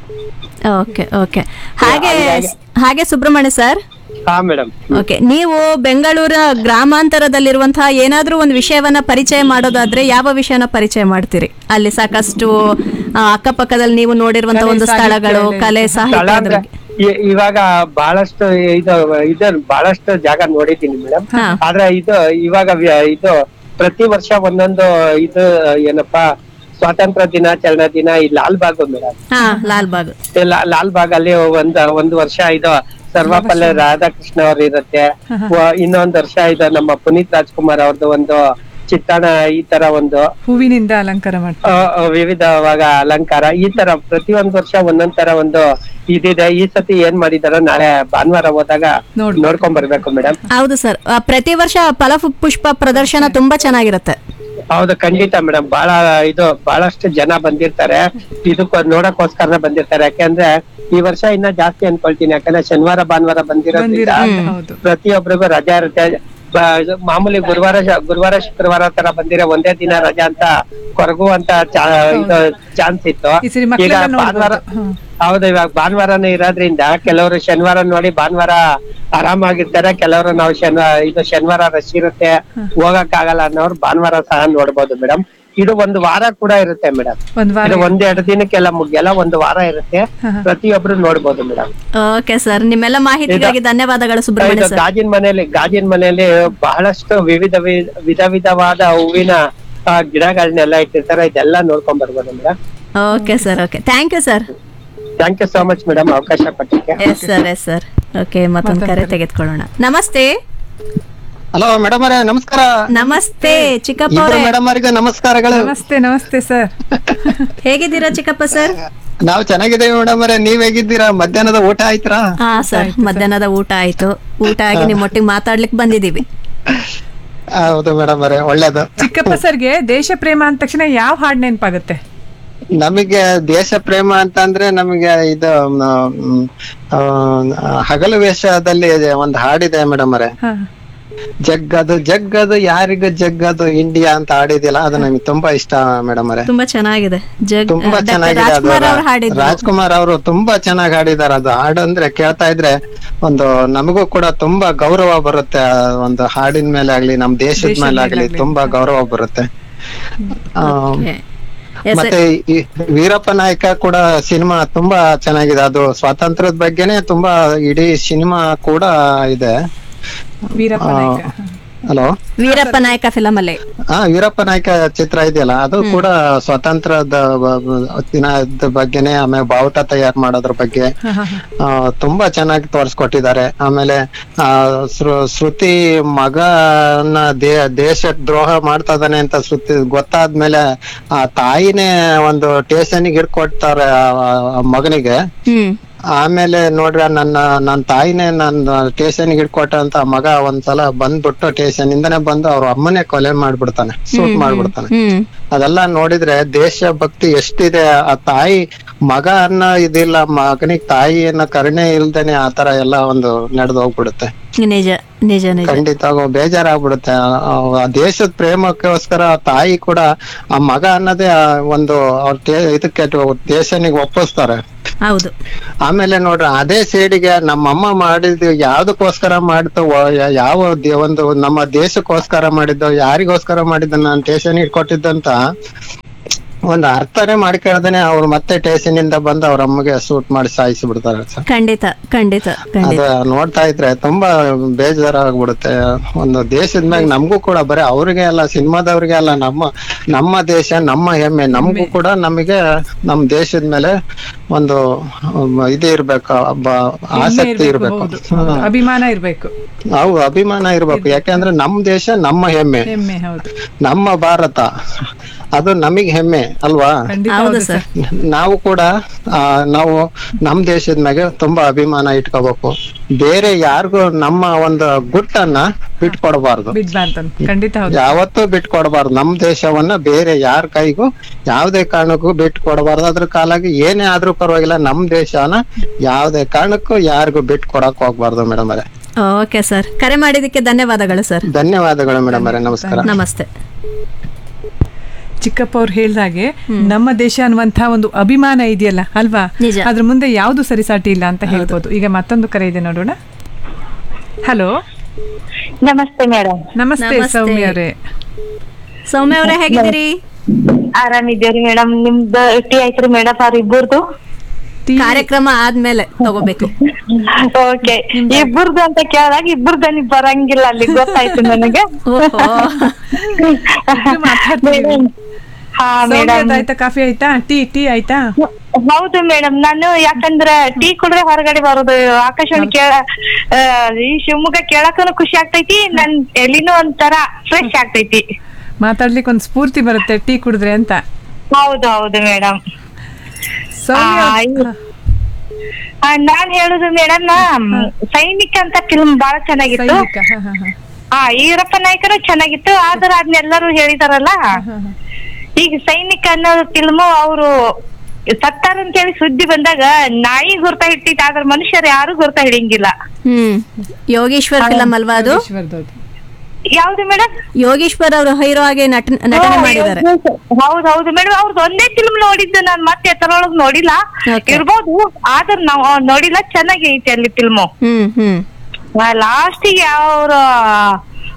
ಓಕೆ ಓಕೆ ಹಾಗೆ ಹಂಗಾಗಿ- ಹಾಗೆ ಸುಬ್ರಹ್ಮಣ್ಯ ಸರ್ ಹಾ ಮೇಡಮ್ ಓಕೆ ನೀವು ಬೆಂಗಳೂರ ಗ್ರಾಮಾಂತರದಲ್ಲಿರುವಂತಹ ಏನಾದ್ರೂ ಒಂದು ವಿಷಯವನ್ನ ಪರಿಚಯ ಮಾಡೋದಾದ್ರೆ ಯಾವ ವಿಷಯನ ಪರಿಚಯ ಮಾಡ್ತೀರಿ ಅಲ್ಲಿ ಸಾಕಷ್ಟು ಆ, ಅಕ್ಕಪಕ್ಕದಲ್ಲಿ ನೀವು ನೋಡಿರುವಂತಹ ಕಲೆ, ಒಂದು ಸ್ಥಳಗಳು ಸಾಹಿತ್ಯ ಕಲೆ ಸ್ಥಳ ಸಾಹಿತ್ಯ ಅಂದ್ರೆ ಇ- ಇವಾಗ ಬಹಳಷ್ಟು ಇದು ಇದು ಬಹಳಷ್ಟು ಜಾಗ ನೋಡಿದ್ದೀನಿ ಮೇಡಮ್ ಹಾ. ಆದ್ರೆ ಇದು ಇವಾಗ ವ್ಯ- ಇದು ಪ್ರತಿ ವರ್ಷ ಒಂದೊಂದು ಇದು ಏನಪ್ಪಾ ಸ್ವಾತಂತ್ರ್ಯ ದಿನಾಚರಣೆ ದಿನ ಈ ಲಾಲ್ ಬಾಗ್ ಮೇಡಮ್ ಹಾ ಲಾಲ್ಬಾಗ್ ಲಾಲ್ ಬಾಗ್ ಅಲ್ಲಿ ಒಂದ್ ಒಂದ್ ವರ್ಷ ಇದು ಸರ್ವಪಲ್ಲೆ ರಾಧಾಕೃಷ್ಣ ಅವ್ರು ಇರುತ್ತೆ ವ- ಇನ್ನೊಂದ್ ವರ್ಷ ಇದು ನಮ್ಮ ಪುನೀತ್ ರಾಜ್ಕುಮಾರ್ ಅವ್ರದ್ದು ಒಂದು ಚಿತ್ರಣ ಈ ತರ ಒಂದು ಹೂವಿನಿಂದ ಅಲಂಕಾರ ಮಾಡ್ತಾರೆ ಆ, ಆ, ವಿವಿಧವಾಗ ಅಲಂಕಾರ ಈ ತರ ಪ್ರತಿಯೊಂದ್ ವರ್ಷ ಒಂದೊಂದ್ ತರ ಒಂದು ಇದಿದೆ ಈ ಸತಿ ಏನ್ ಮಾಡಿದಾರೋ ನಾಳೆ ಭಾನುವಾರ ಹೋದಾಗ ನೋಡ್ಬೋದು. ನೋಡ್ಕೊಂಡ್ ಬರ್ಬೇಕು ಮೇಡಮ್ ಹೌದು ಸರ್ ಪ್ರತಿ ವರ್ಷ ಫಲ ಪುಷ್ಪ ಪ್ರದರ್ಶನ ತುಂಬಾ ಚೆನ್ನಾಗಿರುತ್ತೆ ಹೌದು ಖಂಡಿತ ಮೇಡಮ್ ಬಹಳ ಇದು ಬಹಳಷ್ಟು ಜನ ಬಂದಿರ್ತಾರೆ ಇದಕ್ಕ ನೋಡಕ್ಕೋಸ್ಕರ ಬಂದಿರ್ತಾರೆ ಯಾಕೆಂದ್ರೆ ಈ ವರ್ಷ ಇನ್ನ ಜಾಸ್ತಿ ಅನ್ಕೊಳ್ತೀನಿ ಯಾಕಂದ್ರೆ ಶನಿವಾರ ಭಾನುವಾರ ಬಂದಿರೋದ್ರಿಂದ ಬಂದಿರ ಹೌದು ಪ್ರತಿಯೊಬ್ಬರಿಗೂ ರಜಾ ಇರುತ್ತೆ ಬ- ಇದು ಮಾಮೂಲಿ ಗುರುವಾರ ಶ- ಗುರುವಾರ ಶುಕ್ರವಾರ ತರ ಬಂದಿರೋ ಒಂದೇ ದಿನ ರಜಾ ಅಂತ ಕೊರಗುವಂತ ಚಾ- ಇದು ಚಾನ್ಸ್ ಇತ್ತು ಈ ಸರಿ ಈಗ ಮಕ್ಕಳೆಲ್ಲ ಭಾನುವಾರ ನೋಡ್ಬೋದು. ಹ್ಮ್. ಹೌದು ಇವಾಗ ಭಾನುವಾರನೇ ಇರೋದ್ರಿಂದ ಕೆಲವರು ಶನಿವಾರ ನೋಡಿ ಭಾನುವಾರ ಆರಾಮಾಗಿರ್ತಾರೆ ಕೆಲವರು ನಾವು ಶನಿವಾರ ಇದು ಶನಿವಾರ ರಶ್ ಇರುತ್ತೆ ಹೋಗಕ್ ಆಗಲ್ಲ ಅನ್ನೋರು ಭಾನುವಾರ ಸಹ ನೋಡ್ಬೋದು ಮೇಡಮ್ ಇದು ಒಂದು ವಾರ ಕೂಡ ಇರುತ್ತೆ ಮೇಡಮ್ ಒಂದ್ ವಾರ ಇದು ಒಂದೆರಡು ದಿನಕ್ಕೆಲ್ಲ ಮುಗಿಯಲ್ಲ ಒಂದು ವಾರ ಇರುತ್ತೆ ಪ್ರತಿಯೊಬ್ರು ನೋಡ್ಬೋದು ಮೇಡಮ್ ಓಕೆ ಸರ್ ನಿಮ್ಮೆಲ್ಲ ಮಾಹಿತಿಗಾಗಿ ಧನ್ಯವಾದಗಳು ಸುಬ್ರಹ್ಮಣ್ಯ ಇದು ಸರ್ ಗಾಜಿನ ಮನೆಯಲ್ಲಿ ಗಾಜಿನ ಮನೆಯಲ್ಲಿ ಬಹಳಷ್ಟು ವಿವಿಧ ವಿ- ವಿಧ ವಿಧವಾದ ಹೂವಿನ ಆ, ಗಿಡಗಳನ್ನೆಲ್ಲ ಇಟ್ಟಿರ್ತಾರೆ ಇದೆಲ್ಲ ನೋಡ್ಕೊಂಡ್ ಬರ್ಬೋದು madam okay sir okay thank you sir thank you so much madam ಅವಕಾಶ ಕೊಟ್ಟಿಕ್ಕೆ yes sir yes sir okay ಮತ್ತೊಂದು ಕರೆ ತೆಗೆದುಕೊಳ್ಳೋಣ ನಮಸ್ತೆ ಹಲೋ ಮೇಡಮ್ ಅವರೇ ನಮಸ್ಕಾರ ನಮಸ್ತೆ ಚಿಕ್ಕಪ್ಪ ಇಬ್ರು ಅವರೇ ಮೇಡಮ್ ಅವರಿಗೆ ನಮಸ್ಕಾರಗಳು ನಮಸ್ತೆ ನಮಸ್ತೆ ಸರ್ ಹೇಗಿದ್ದೀರಾ ಚಿಕ್ಕಪ್ಪ ಸರ್ ನಾವು ಚೆನ್ನಾಗಿದ್ದೇವೆ ಮೇಡಮ್ ಅವರೇ ನೀವ್ ಹೇಗಿದ್ದೀರಾ ಮಧ್ಯಾಹ್ನದ ಊಟ ಆಯ್ತಾ ಹಾ ಸರ್ ಮಧ್ಯಾಹ್ನದ ಊಟ ಆಯ್ತು ಊಟ ಆಗಿ ನಿಮ್ಮೊಟ್ಟಿಗೆ ಮಾತಾಡ್ಲಿಕ್ಕೆ ಬಂದಿದ್ದೀವಿ ಹೌದು ಮೇಡಮ್ ಅವರೇ ಒಳ್ಳೇದು ಚಿಕ್ಕಪ್ಪ ಸರ್ಗೆ ದೇಶ ಪ್ರೇಮ ಅಂದ ತಕ್ಷಣ ಯಾವ ಹಾಡ್ ನೆನಪಾಗುತ್ತೆ ನಮಗೆ ದೇಶ ಪ್ರೇಮ ಅಂತಂದ್ರೆ ನಮಗೆ ಇದು ಮ್, ಆ, ಹಗಲು ವೇಷದಲ್ಲಿ ಒಂದು ಹಾಡಿದೆ ಮೇಡಮ್ ಅವರೇ ಹಾ ಜಗ್ಗದು ಜಗ್ಗದು ಯಾರಿಗೂ ಜಗ್ಗದು ಇಂಡಿಯಾ ಅಂತ ಹಾಡಿದಿಲ್ಲ ಅದು ನಮಗೆ ತುಂಬಾ ಇಷ್ಟ ಮೇಡಮ್ ಅವರೇ ತುಂಬಾ ಚೆನ್ನಾಗಿದೆ ಜಗ್ ತುಂಬಾ ಡಾಕ್ಟರ್ ಚೆನ್ನಾಗಿದೆ ಅದು ರಾಜ್ಕುಮಾರ್ ಅವ್ರು ಹಾಡಿದ್ರು ರಾಜ್ಕುಮಾರ್ ಅವರು ತುಂಬಾ ಚೆನ್ನಾಗಿ ಹಾಡಿದಾರೆ ಅದು ಹಾಡು ಅಂದ್ರೆ ಕೇಳ್ತಾ ಇದ್ರೆ ಒಂದು ನಮಗೂ ಕೂಡ ತುಂಬಾ ಗೌರವ ಬರುತ್ತೆ ಆ ಒಂದು ಹಾಡಿನ ಮೇಲೆ ಆಗ್ಲಿ ನಮ್ ದೇಶದ ಮೇಲೆ ಆಗ್ಲಿ ತುಂಬಾ ಗೌರವ ಬರುತ್ತೆ ಆ, Okay. Yes, ಮತ್ತೆ ಈ ವೀರಪ್ಪ ನಾಯಕ ಕೂಡ ಸಿನಿಮಾ ತುಂಬಾ ಚೆನ್ನಾಗಿದೆ ಅದು ಸ್ವಾತಂತ್ರ್ಯದ ಬಗ್ಗೆನೆ ತುಂಬಾ ಇಡೀ ಸಿನಿಮಾ ಕೂಡ ಇದೆ ವೀರಪ್ಪ ನಾಯ್ಕ ಹಲೋ ವೀರಪ್ಪ ನಾಯಕ ಫಿಲಮ್ ಅಲ್ಲಿ ಹಾ ವೀರಪ್ಪ ನಾಯಕ ಚಿತ್ರ ಇದೆಯಲ್ಲ ಅದು ಕೂಡ ಸ್ವಾತಂತ್ರ್ಯದ ಬ- ಬ- ದಿನದ ಬಗ್ಗೆನೆ ಆಮೇಲೆ ಬಾವುಟ ತಯಾರು ಮಾಡೋದ್ರ ಬಗ್ಗೆ ಆ, ತುಂಬಾ ಚೆನ್ನಾಗಿ ತೋರಿಸ್ಕೊಟ್ಟಿದ್ದಾರೆ ಆಮೇಲೆ ಆ ಸೃ- ಶ್ರುತಿ ಮಗನ ದೇ ದೇಶ ದ್ರೋಹ ಮಾಡ್ತಾ ಇದಾನೆ ಅಂತ ಶ್ರುತಿ ಗೊತ್ತಾದ್ಮೇಲೆ ಆ ತಾಯಿನೇ ಒಂದು ಸ್ಟೇಷನ್ಗೆ ಹಿಡ್ಕೊಡ್ತಾರೆ ಆ ಆ ಮಗನಿಗೆ ಹ್ಮ್ ಆಮೇಲೆ ನೋಡ್ರ ನನ್ನ ನನ್ನ ತಾಯಿನೇ ನನ್ನ ಸ್ಟೇಷನ್ ಹಿಡ್ಕೊಟ್ಟ ಅಂತ ಮಗ ಒಂದ್ಸಲ ಬಂದ್ಬಿಟ್ಟು ಸ್ಟೇಷನ್ ಇಂದನೇ ಬಂದು ಅವ್ರ ಅಮ್ಮನೇ ಕೊಲೆ ಮಾಡ್ಬಿಡ್ತಾನೆ ಶೂಟ್ ಮಾಡ್ಬಿಡ್ತಾನೆ ಹ್ಮ್ ಅದೆಲ್ಲ ನೋಡಿದ್ರೆ ದೇಶ ಭಕ್ತಿ ಎಷ್ಟಿದೆ ಆ ತಾಯಿ ಮಗ ಅನ್ನೋ ಇದಿಲ್ಲ ಮಗನಿಗೆ ತಾಯಿ ಅನ್ನೋ ಕರುಣೆ ಇಲ್ದೇನೆ ಆ ತರ ಎಲ್ಲ ಒಂದು ನಡೆದು ಹೋಗ್ಬಿಡುತ್ತೆ ನಿಜ ನಿಜ ನಿಜ ಖಂಡಿತ ಬೇಜಾರಾಗ್ಬಿಡುತ್ತೆ ಆ- ಆ ದೇಶದ ಪ್ರೇಮಕ್ಕೋಸ್ಕರ ಆ ತಾಯಿ ಕೂಡ ಆ ಮಗ ಅನ್ನೋದೇ ಆ ಒಂದು ಅವ್ರ ದೇ- ಇದಕ್ಕೆ ದೇಶನಿಗೆ ಒಪ್ಪಿಸ್ತಾರೆ ಹೌದು ಆಮೇಲೆ ನೋಡ್ರಿ ಅದೇ ಸೇಡಿಗೆ ನಮ್ಮಮ್ಮ ಮಾಡಿದ್ದು ಯಾವ್ದಕ್ಕೋಸ್ಕರ ಮಾಡಿದ್ದು ವ- ಯಾ- ಯಾವ ದೇ- ಒಂದು ನಮ್ಮ ದೇಶಕ್ಕೋಸ್ಕರ ಮಾಡಿದ್ದು ಯಾರಿಗೋಸ್ಕರ ಮಾಡಿದ್ದು ನಾನು ಸ್ಟೇಷನ್ ಇಟ್ಕೊಟ್ಟಿದ್ದಂತ ಒಂದ್ ಅರ್ಥನೇ ಮಾಡ್ಕೊಳ್ದೇನೆ ಅವ್ರು ಮತ್ತೆ ಸ್ಟೇಷನ್ ಇಂದ ಬಂದು ಅವ್ರ ಅಮ್ಮಗೆ ಸೂಟ್ ಮಾಡಿ ಸಾಯಿಸಿ ಬಿಡ್ತಾರೆ ಸರ್ ಖಂಡಿತ ಖಂಡಿತ ಅದ ಖಂಡಿತ ನೋಡ್ತಾ ಇದ್ರೆ ತುಂಬಾ ಬೇಜಾರಾಗ್ಬಿಡುತ್ತೆ ಒಂದು ದೇಶದ ಮ್ಯಾಗ ನಮಗೂ ಕೂಡ ಬರೀ ಅವ್ರಿಗೆ ಅಲ್ಲ ಸಿನಿಮಾದವ್ರಿಗೆ ಅಲ್ಲ ನಮ್ಮ ನಮ್ಮ ದೇಶ ನಮ್ಮ ಹೆಮ್ಮೆ ನಮಗೂ ಕೂಡ ನಮಗೆ ನಮ್ ದೇಶದ ಮೇಲೆ ಒಂದು um, ಇದು ಇರ್ಬೇಕು ಬ- ಆಸಕ್ತಿ ಇರ್ಬೇಕು ಹೌದು ಅಭಿಮಾನ ಇರ್ಬೇಕು ನಾವು ಅಭಿಮಾನ ಇರ್ಬೇಕು ಯಾಕಂದ್ರೆ ನಮ್ ದೇಶ ನಮ್ಮ ಹೆಮ್ಮೆ ಹೆಮ್ಮೆ ಹೌದು ನಮ್ಮ ಭಾರತ ಅದು ನಮಗ್ ಹೆಮ್ಮೆ ಅಲ್ವಾ ಖಂಡಿತ ಹೌದು ಹೌದು ಸರ್ ಸರ್ ನಾವು ಕೂಡ ಆ, ನಾವು ನಮ್ ದೇಶದ ಮ್ಯಾಗೆ ತುಂಬಾ ಅಭಿಮಾನ ಇಟ್ಕೋಬೇಕು ಬೇರೆ ಯಾರಿಗೂ ನಮ್ಮ ಒಂದು ಗುಟ್ಟನ್ನ ಬಿಟ್ಕೊಡ್ಬಾರ್ದು ಬಿಡ್ಬಾರ್ದು ಖಂಡಿತ ಹೌದು ಯಾವತ್ತೂ ಬಿಟ್ಕೊಡ್ಬಾರ್ದು ನಮ್ ದೇಶವನ್ನ ಬೇರೆ ಯಾರ ಕೈಗೂ ಯಾವ್ದೇ ಕಾರಣಕ್ಕೂ ಬಿಟ್ಕೊಡ್ಬಾರ್ದು ಅದ್ರ ಕಾಲಾಗಿ ಏನೇ ಆದ್ರೂ ಪರವಾಗಿಲ್ಲ ನಮ್ ದೇಶನ ಯಾವ್ದೇ ಕಾರಣಕ್ಕೂ ಯಾರಿಗೂ ಬಿಟ್ಕೊಡಕ್ ಹೋಗ್ಬಾರ್ದು ಮೇಡಮ್ ಅವರೇ ಓಕೆ ಸರ್ ಕರೆ ಮಾಡಿದಕ್ಕೆ ಧನ್ಯವಾದಗಳು ಸರ್ ಧನ್ಯವಾದಗಳು ಮೇಡಮ್ ಅವರೇ ನಮಸ್ಕಾರ ನಮಸ್ತೆ ಚಿಕ್ಕಪ್ಪ ಅವ್ರು ಹೇಳ್ದಾಗೆ ನಮ್ಮ ದೇಶ ಅನ್ನುವಂತಹ ಒಂದು ಅಭಿಮಾನ ಇದೆಯಲ್ಲ ಅಲ್ವಾ ನಿಜ. ಅದ್ರ ಮುಂದೆ ಯಾವುದು ಸರಿಸಾಟಿ ಇಲ್ಲ ಅಂತ ಹೇಳ್ಬೋದು ಈಗ ಮತ್ತೊಂದು ಕರೆ ಇದೆ ನೋಡೋಣ ಹಲೋ ನಮಸ್ತೆ ಮೇಡಮ್ ನಮಸ್ತೆ ನಮಸ್ತೆ. ಸೌಮ್ಯ ಅವರೇ ಸೌಮ್ಯ ಅವರೇ ಹೇಗಿದ್ದೀರಿ ಆರಾಮಿದ್ದೇವ್ರಿ ಮೇಡಮ್ ನಿಮ್ದು ಟೀ ಆಯ್ತ್ರಿ ಮೇಡಮ್ ಅವ್ರ ಇಬ್ಬರದು ಕಾರ್ಯಕ್ರಮ ಆದ್ಮೇಲೆ ತಗೋಬೇಕು ಓಕೆ ಇಬ್ಬರದು ಅಂತ ಕೇಳಿದಾಗ ಇಬ್ಬರದು ನೀವು ಬರಂಗಿಲ್ಲ ಅಲ್ಲಿ ಗೊತ್ತಾಯ್ತು ನನಗೆ ಓಹೋ ಮಾತಾಡ್ತೀವಿ. ಮೇಡಮ್ ಹಾ ಮೇಡಮ್ ಸೌಮ್ಯದ ಆಯ್ತಾ ಕಾಫಿ ಆಯ್ತಾ ಟೀ ಟೀ ಆಯ್ತಾ ಹೌದು ಮೇಡಮ್ ನಾನು ಯಾಕಂದ್ರೆ ಟೀ ಕುಡ್ರೆ ಹೊರಗಡೆ ಬರೋದು ಆಕಾಶವಾಣಿ ಕೇಳ ಆ, ಈ ಶಿವಮೊಗ್ಗ ಕೇಳಕ್ಕೂ ಖುಷಿ ಆಗ್ತೈತಿ ನನ್ ಎಲ್ಲಿನೂ ಒಂಥರ ಫ್ರೆಶ್ ಆಗ್ತೈತಿ ಮಾತಾಡ್ಲಿಕ್ಕೆ ಒಂದು ಸ್ಫೂರ್ತಿ ಬರುತ್ತೆ ಟೀ ಕುಡಿದ್ರೆ ಅಂತ ಹೌದು ಹೌದು ಮೇಡಮ್ ಸೌಮ್ಯ ಆ, ಇದು- ಆ, ನಾನ್ ಹೇಳುದು ಮೇಡಮ್ ನಾ ಸೈನಿಕ ಅಂತ ಫಿಲ್ಮ್ ಬಹಳ ಚೆನ್ನಾಗಿತ್ತು ಸೈನಿಕ ಹ, ಹ, ಹ. ಆ ಈರಪ್ಪ ನಾಯ್ಕರು ಚೆನ್ನಾಗಿತ್ತು ಆದ್ರೆ ಅದನ್ನೆಲ್ಲರೂ ಹೇಳಿದಾರಲ್ಲ ಈಗ ಸೈನಿಕ ಅನ್ನೋ ಫಿಲ್ಮು ಅವರು ಸತ್ತಾರ ಅಂತೇಳಿ ಸುದ್ದಿ ಬಂದಾಗ ನಾಯಿ ಗುರ್ತ ಹಿಡ್ತೈತಿ ಆದ್ರೆ ಮನುಷ್ಯರು ಯಾರು ಗುರ್ತ ಹಿಡಿಯಂಗಿಲ್ಲ ಹ್ಮ್ ಯೋಗೇಶ್ವರ್ ಫಿಲಂ ಅಲ್ವಾ ಅದು ಈಶ್ವರ್ದವ್ರು. ಯಾವ್ದು ಮೇಡಮ್ ಯೋಗೇಶ್ವರ್ ಅವರು ಹೀರೋ ಆಗಿ ನಟ- ನಟನೆ ಮಾಡಿದ್ದಾರೆ ಹೌದು ಹೌದು ಮೇಡಮ್ ಅವ್ರದ್ದು ಒಂದೇ ಫಿಲ್ಮ್ ನೋಡಿದ್ದು ನಾನ್ ಮತ್ತೆ ಎತ್ತರೊಳಗ್ ನೋಡಿಲ್ಲ Okay. ಇರ್ಬೋದು ಆದ್ರೆ ನಾವು ನೋಡಿಲ್ಲ ಚೆನ್ನಾಗಿ ಐತಿ ಅಲ್ಲಿ ಫಿಲ್ಮು ಹ್ಮ್ ಹ್ಮ್ ಲಾಸ್ಟಿಗೆ ಅವ್ರ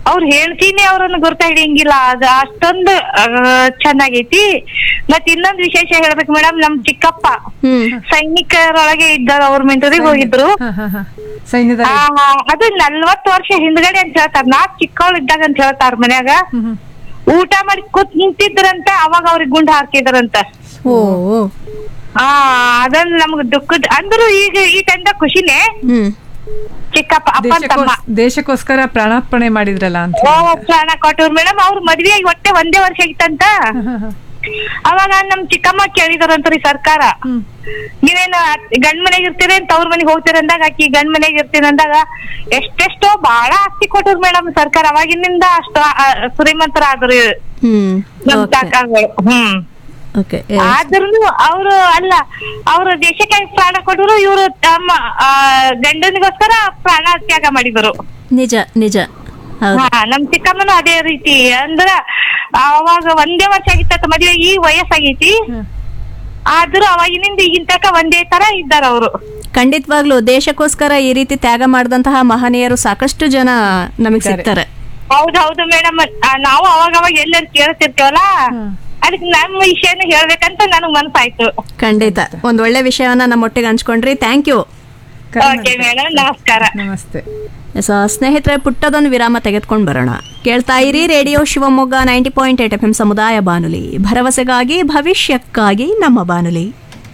ಅವ್ರ ಹೇಳ್ತೀನಿ ಅವ್ರನ್ನ ಗುರ್ತ ಹಿಡಿಯಂಗಿಲ್ಲ ಅದ ಅಷ್ಟೊಂದು ಆ, ಚೆನ್ನಾಗೈತಿ ಮತ್ ಇನ್ನೊಂದ್ ವಿಶೇಷ ಹೇಳ್ಬೇಕು ಮೇಡಮ್ ನಮ್ ಚಿಕ್ಕಪ್ಪ ಹ್ಮ್ ಸೈನಿಕರೊಳಗೆ ಇದ್ದಾರೆ ಅವ್ರ ಮಿಲಿಟರಿಗೆ ಹೋಗಿದ್ರು ಹಾ ಹಾ ಹಾ ಸೈನ್ಯದ ಆ, ಅದು ನಲ್ವತ್ತು ವರ್ಷ ಹಿಂದ್ಗಡೆ ಅಂತ ಹೇಳ್ತಾರ ನಾ ಚಿಕ್ಕವಳು ಇದ್ದಾಗ ಅಂತ ಹೇಳ್ತಾರ ಮನ್ಯಾಗ ಊಟ ಮಾಡಿ ಕೂತ್ ನಿಂತಿದ್ರಂತ ಅವಾಗ ಅವ್ರಿಗೆ ಗುಂಡ್ ಹಾಕಿದ್ರಂತ ಓ ಆ ಅದನ್ನ ನಮ್ಗ್ ದುಃಖದ ಅಂದ್ರು ಈಗ ಈ ಟೈಮ್ದಾಗ ಖುಷಿನೇ ಹ್ಮ್ ಚಿಕ್ಕಪ್ಪ ಅಪ್ಪನ್ ತಮ್ಮ ದೇಶಕ್ಕೋಸ್- ದೇಶಕ್ಕೋಸ್ಕರ ಪ್ರಾಣಾರ್ಪಣೆ ಮಾಡಿದ್ರಲ್ಲ ಅಂತ ಓ ಪ್ರಾಣ ಕೊಟ್ಟವ್ರು ಮೇಡಮ್ ಅವ್ರ ಮದ್ವೆ ಆಗಿ ಒಟ್ಟೆ ಒಂದೇ ವರ್ಷ ಆಗಿತ್ತಂತ ಅವಾಗ ನಮ್ ಚಿಕ್ಕಮ್ಮ ಕೇಳಿದಾರಂತ್ರಿ ಸರ್ಕಾರ ನೀವೇನ ಗಂಡ್ ಮನೆಗ್ ಇರ್ತೀರಿ ಅಂತ ಅವ್ರ ಮನೆಗ್ ಹೋಗ್ತೀರ ಅಂದಾಗ ಆಕಿ ಗಂಡ್ ಮನೆಗ್ ಇರ್ತೀನಿ ಅಂದಾಗ ಎಷ್ಟೆಷ್ಟೋ ಬಾಳ ಆಸ್ತಿ ಕೊಟ್ಟರು ಮೇಡಮ್ ಸರ್ಕಾರ ಅವಾಗಿನಿಂದ ಅಷ್ಟು ಆ, ಶ್ರೀಮಂತರ ಆದ್ರು ಹ್ಮ್ ನಮ್ ಓಕೆ ಕಾಕಾಗಳು ಹ್ಮ್ ಓಕೆ ಆದ್ರೂ ಅವರು ಅಲ್ಲ ಅವರು ದೇಶಕ್ಕೆ ಪ್ರಾಣ ಕೊಟ್ಟರು ಇವರು ತಮ್ಮ ಆ, ಗಂಡನಿಗೋಸ್ಕರ ಪ್ರಾಣ ತ್ಯಾಗ ಮಾಡಿದರು ನಿಜ ನಿಜ ಹೌದು ಹಾ ನಮ್ ಚಿಕ್ಕಮ್ಮನು ಅದೇ ರೀತಿ ಅಂದ್ರ ಅವಾಗ ಒಂದೇ ವರ್ಷ ಆಗಿತ್ತ ಮದ್ವೆ ಈ ವಯಸ್ಸಾಗೈತಿ ಆದ್ರೂ ಅವಾಗಿನಿಂದ ಈಗಿನ ತನಕ ಒಂದೇ ತರ ಇದ್ದಾರ ಅವರು ಖಂಡಿತವಾಗ್ಲೂ ದೇಶಕ್ಕೋಸ್ಕರ ಈ ರೀತಿ ತ್ಯಾಗ ಮಾಡಿದಂತಹ ಮಹನೀಯರು ಸಾಕಷ್ಟು ಜನ ನಮಗ್ ಸಿಗ್ತಾರೆ ಹೌದೌದು ಮೇಡಮ್ ನಾವು ಅವಾಗ ಅವಾಗ ಎಲ್ಲರೂ ಕೇಳ್ತಿರ್ತೇವಲ್ಲ ಅದಕ್ಕೆ ನಮ್ಮ ವಿಷಯನ ಹೇಳ್ಬೇಕಂತ ನನಗ್ ಮನ್ಸಾಯ್ತು ಖಂಡಿತ ಒಂದ್ ಒಳ್ಳೆ ವಿಷಯವನ್ನ ನಮ್ಮೊಟ್ಟಿಗೆ ಹಂಚ್ಕೊಂಡ್ರಿ ಥ್ಯಾಂಕ್ ಯು ಓಕೆ ಮೇಡಮ್ ನಮಸ್ಕಾರ ನಮಸ್ತೆ ಸೊ ಸ್ನೇಹಿತರೆ ಪುಟ್ಟದೊಂದು ವಿರಾಮ ತೆಗೆದುಕೊಂಡು ಬರೋಣ ಕೇಳ್ತಾ ಇರಿ radio Shivamogga ninety point eight F M ಸಮುದಾಯ ಬಾನುಲಿ ಭರವಸೆಗಾಗಿ ಭವಿಷ್ಯಕ್ಕಾಗಿ ನಮ್ಮ ಬಾನುಲಿ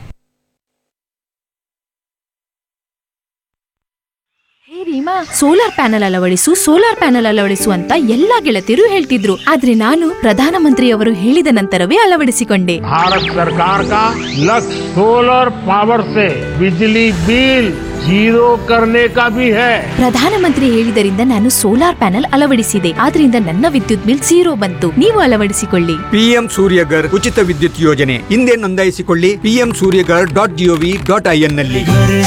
ಹೇ ರೀಮಾ ಸೋಲಾರ್ ಪ್ಯಾನೆಲ್ ಅಳವಡಿಸು ಸೋಲಾರ್ ಪ್ಯಾನೆಲ್ ಅಳವಡಿಸು ಅಂತ ಎಲ್ಲಾ ಗೆಳತಿಯರು ಹೇಳ್ತಿದ್ರು ಆದ್ರೆ ನಾನು ಪ್ರಧಾನಮಂತ್ರಿಯವರು ಹೇಳಿದ ನಂತರವೇ ಅಳವಡಿಸಿಕೊಂಡೆ भारत सरकार का लक्ष्य सोलर पावर से बिजली बिल जीरो करने का भी है ಪ್ರಧಾನಮಂತ್ರಿ ಹೇಳಿದರಿಂದ ನಾನು ಸೋಲಾರ್ ಪ್ಯಾನೆಲ್ ಅಳವಡಿಸಿದೆ ಆದ್ರಿಂದ ನನ್ನ ವಿದ್ಯುತ್ ಬಿಲ್ ಝೀರೋ ಬಂತು ನೀವು ಅಳವಡಿಸಿಕೊಳ್ಳಿ ಪಿಎಂ ಸೂರ್ಯಗರ್ ಉಚಿತ ವಿದ್ಯುತ್ ಯೋಜನೆ ಹಿಂದೆ ನೋಂದಾಯಿಸಿಕೊಳ್ಳಿ PM Suryaghar dot GOV dot IN ನಲ್ಲಿ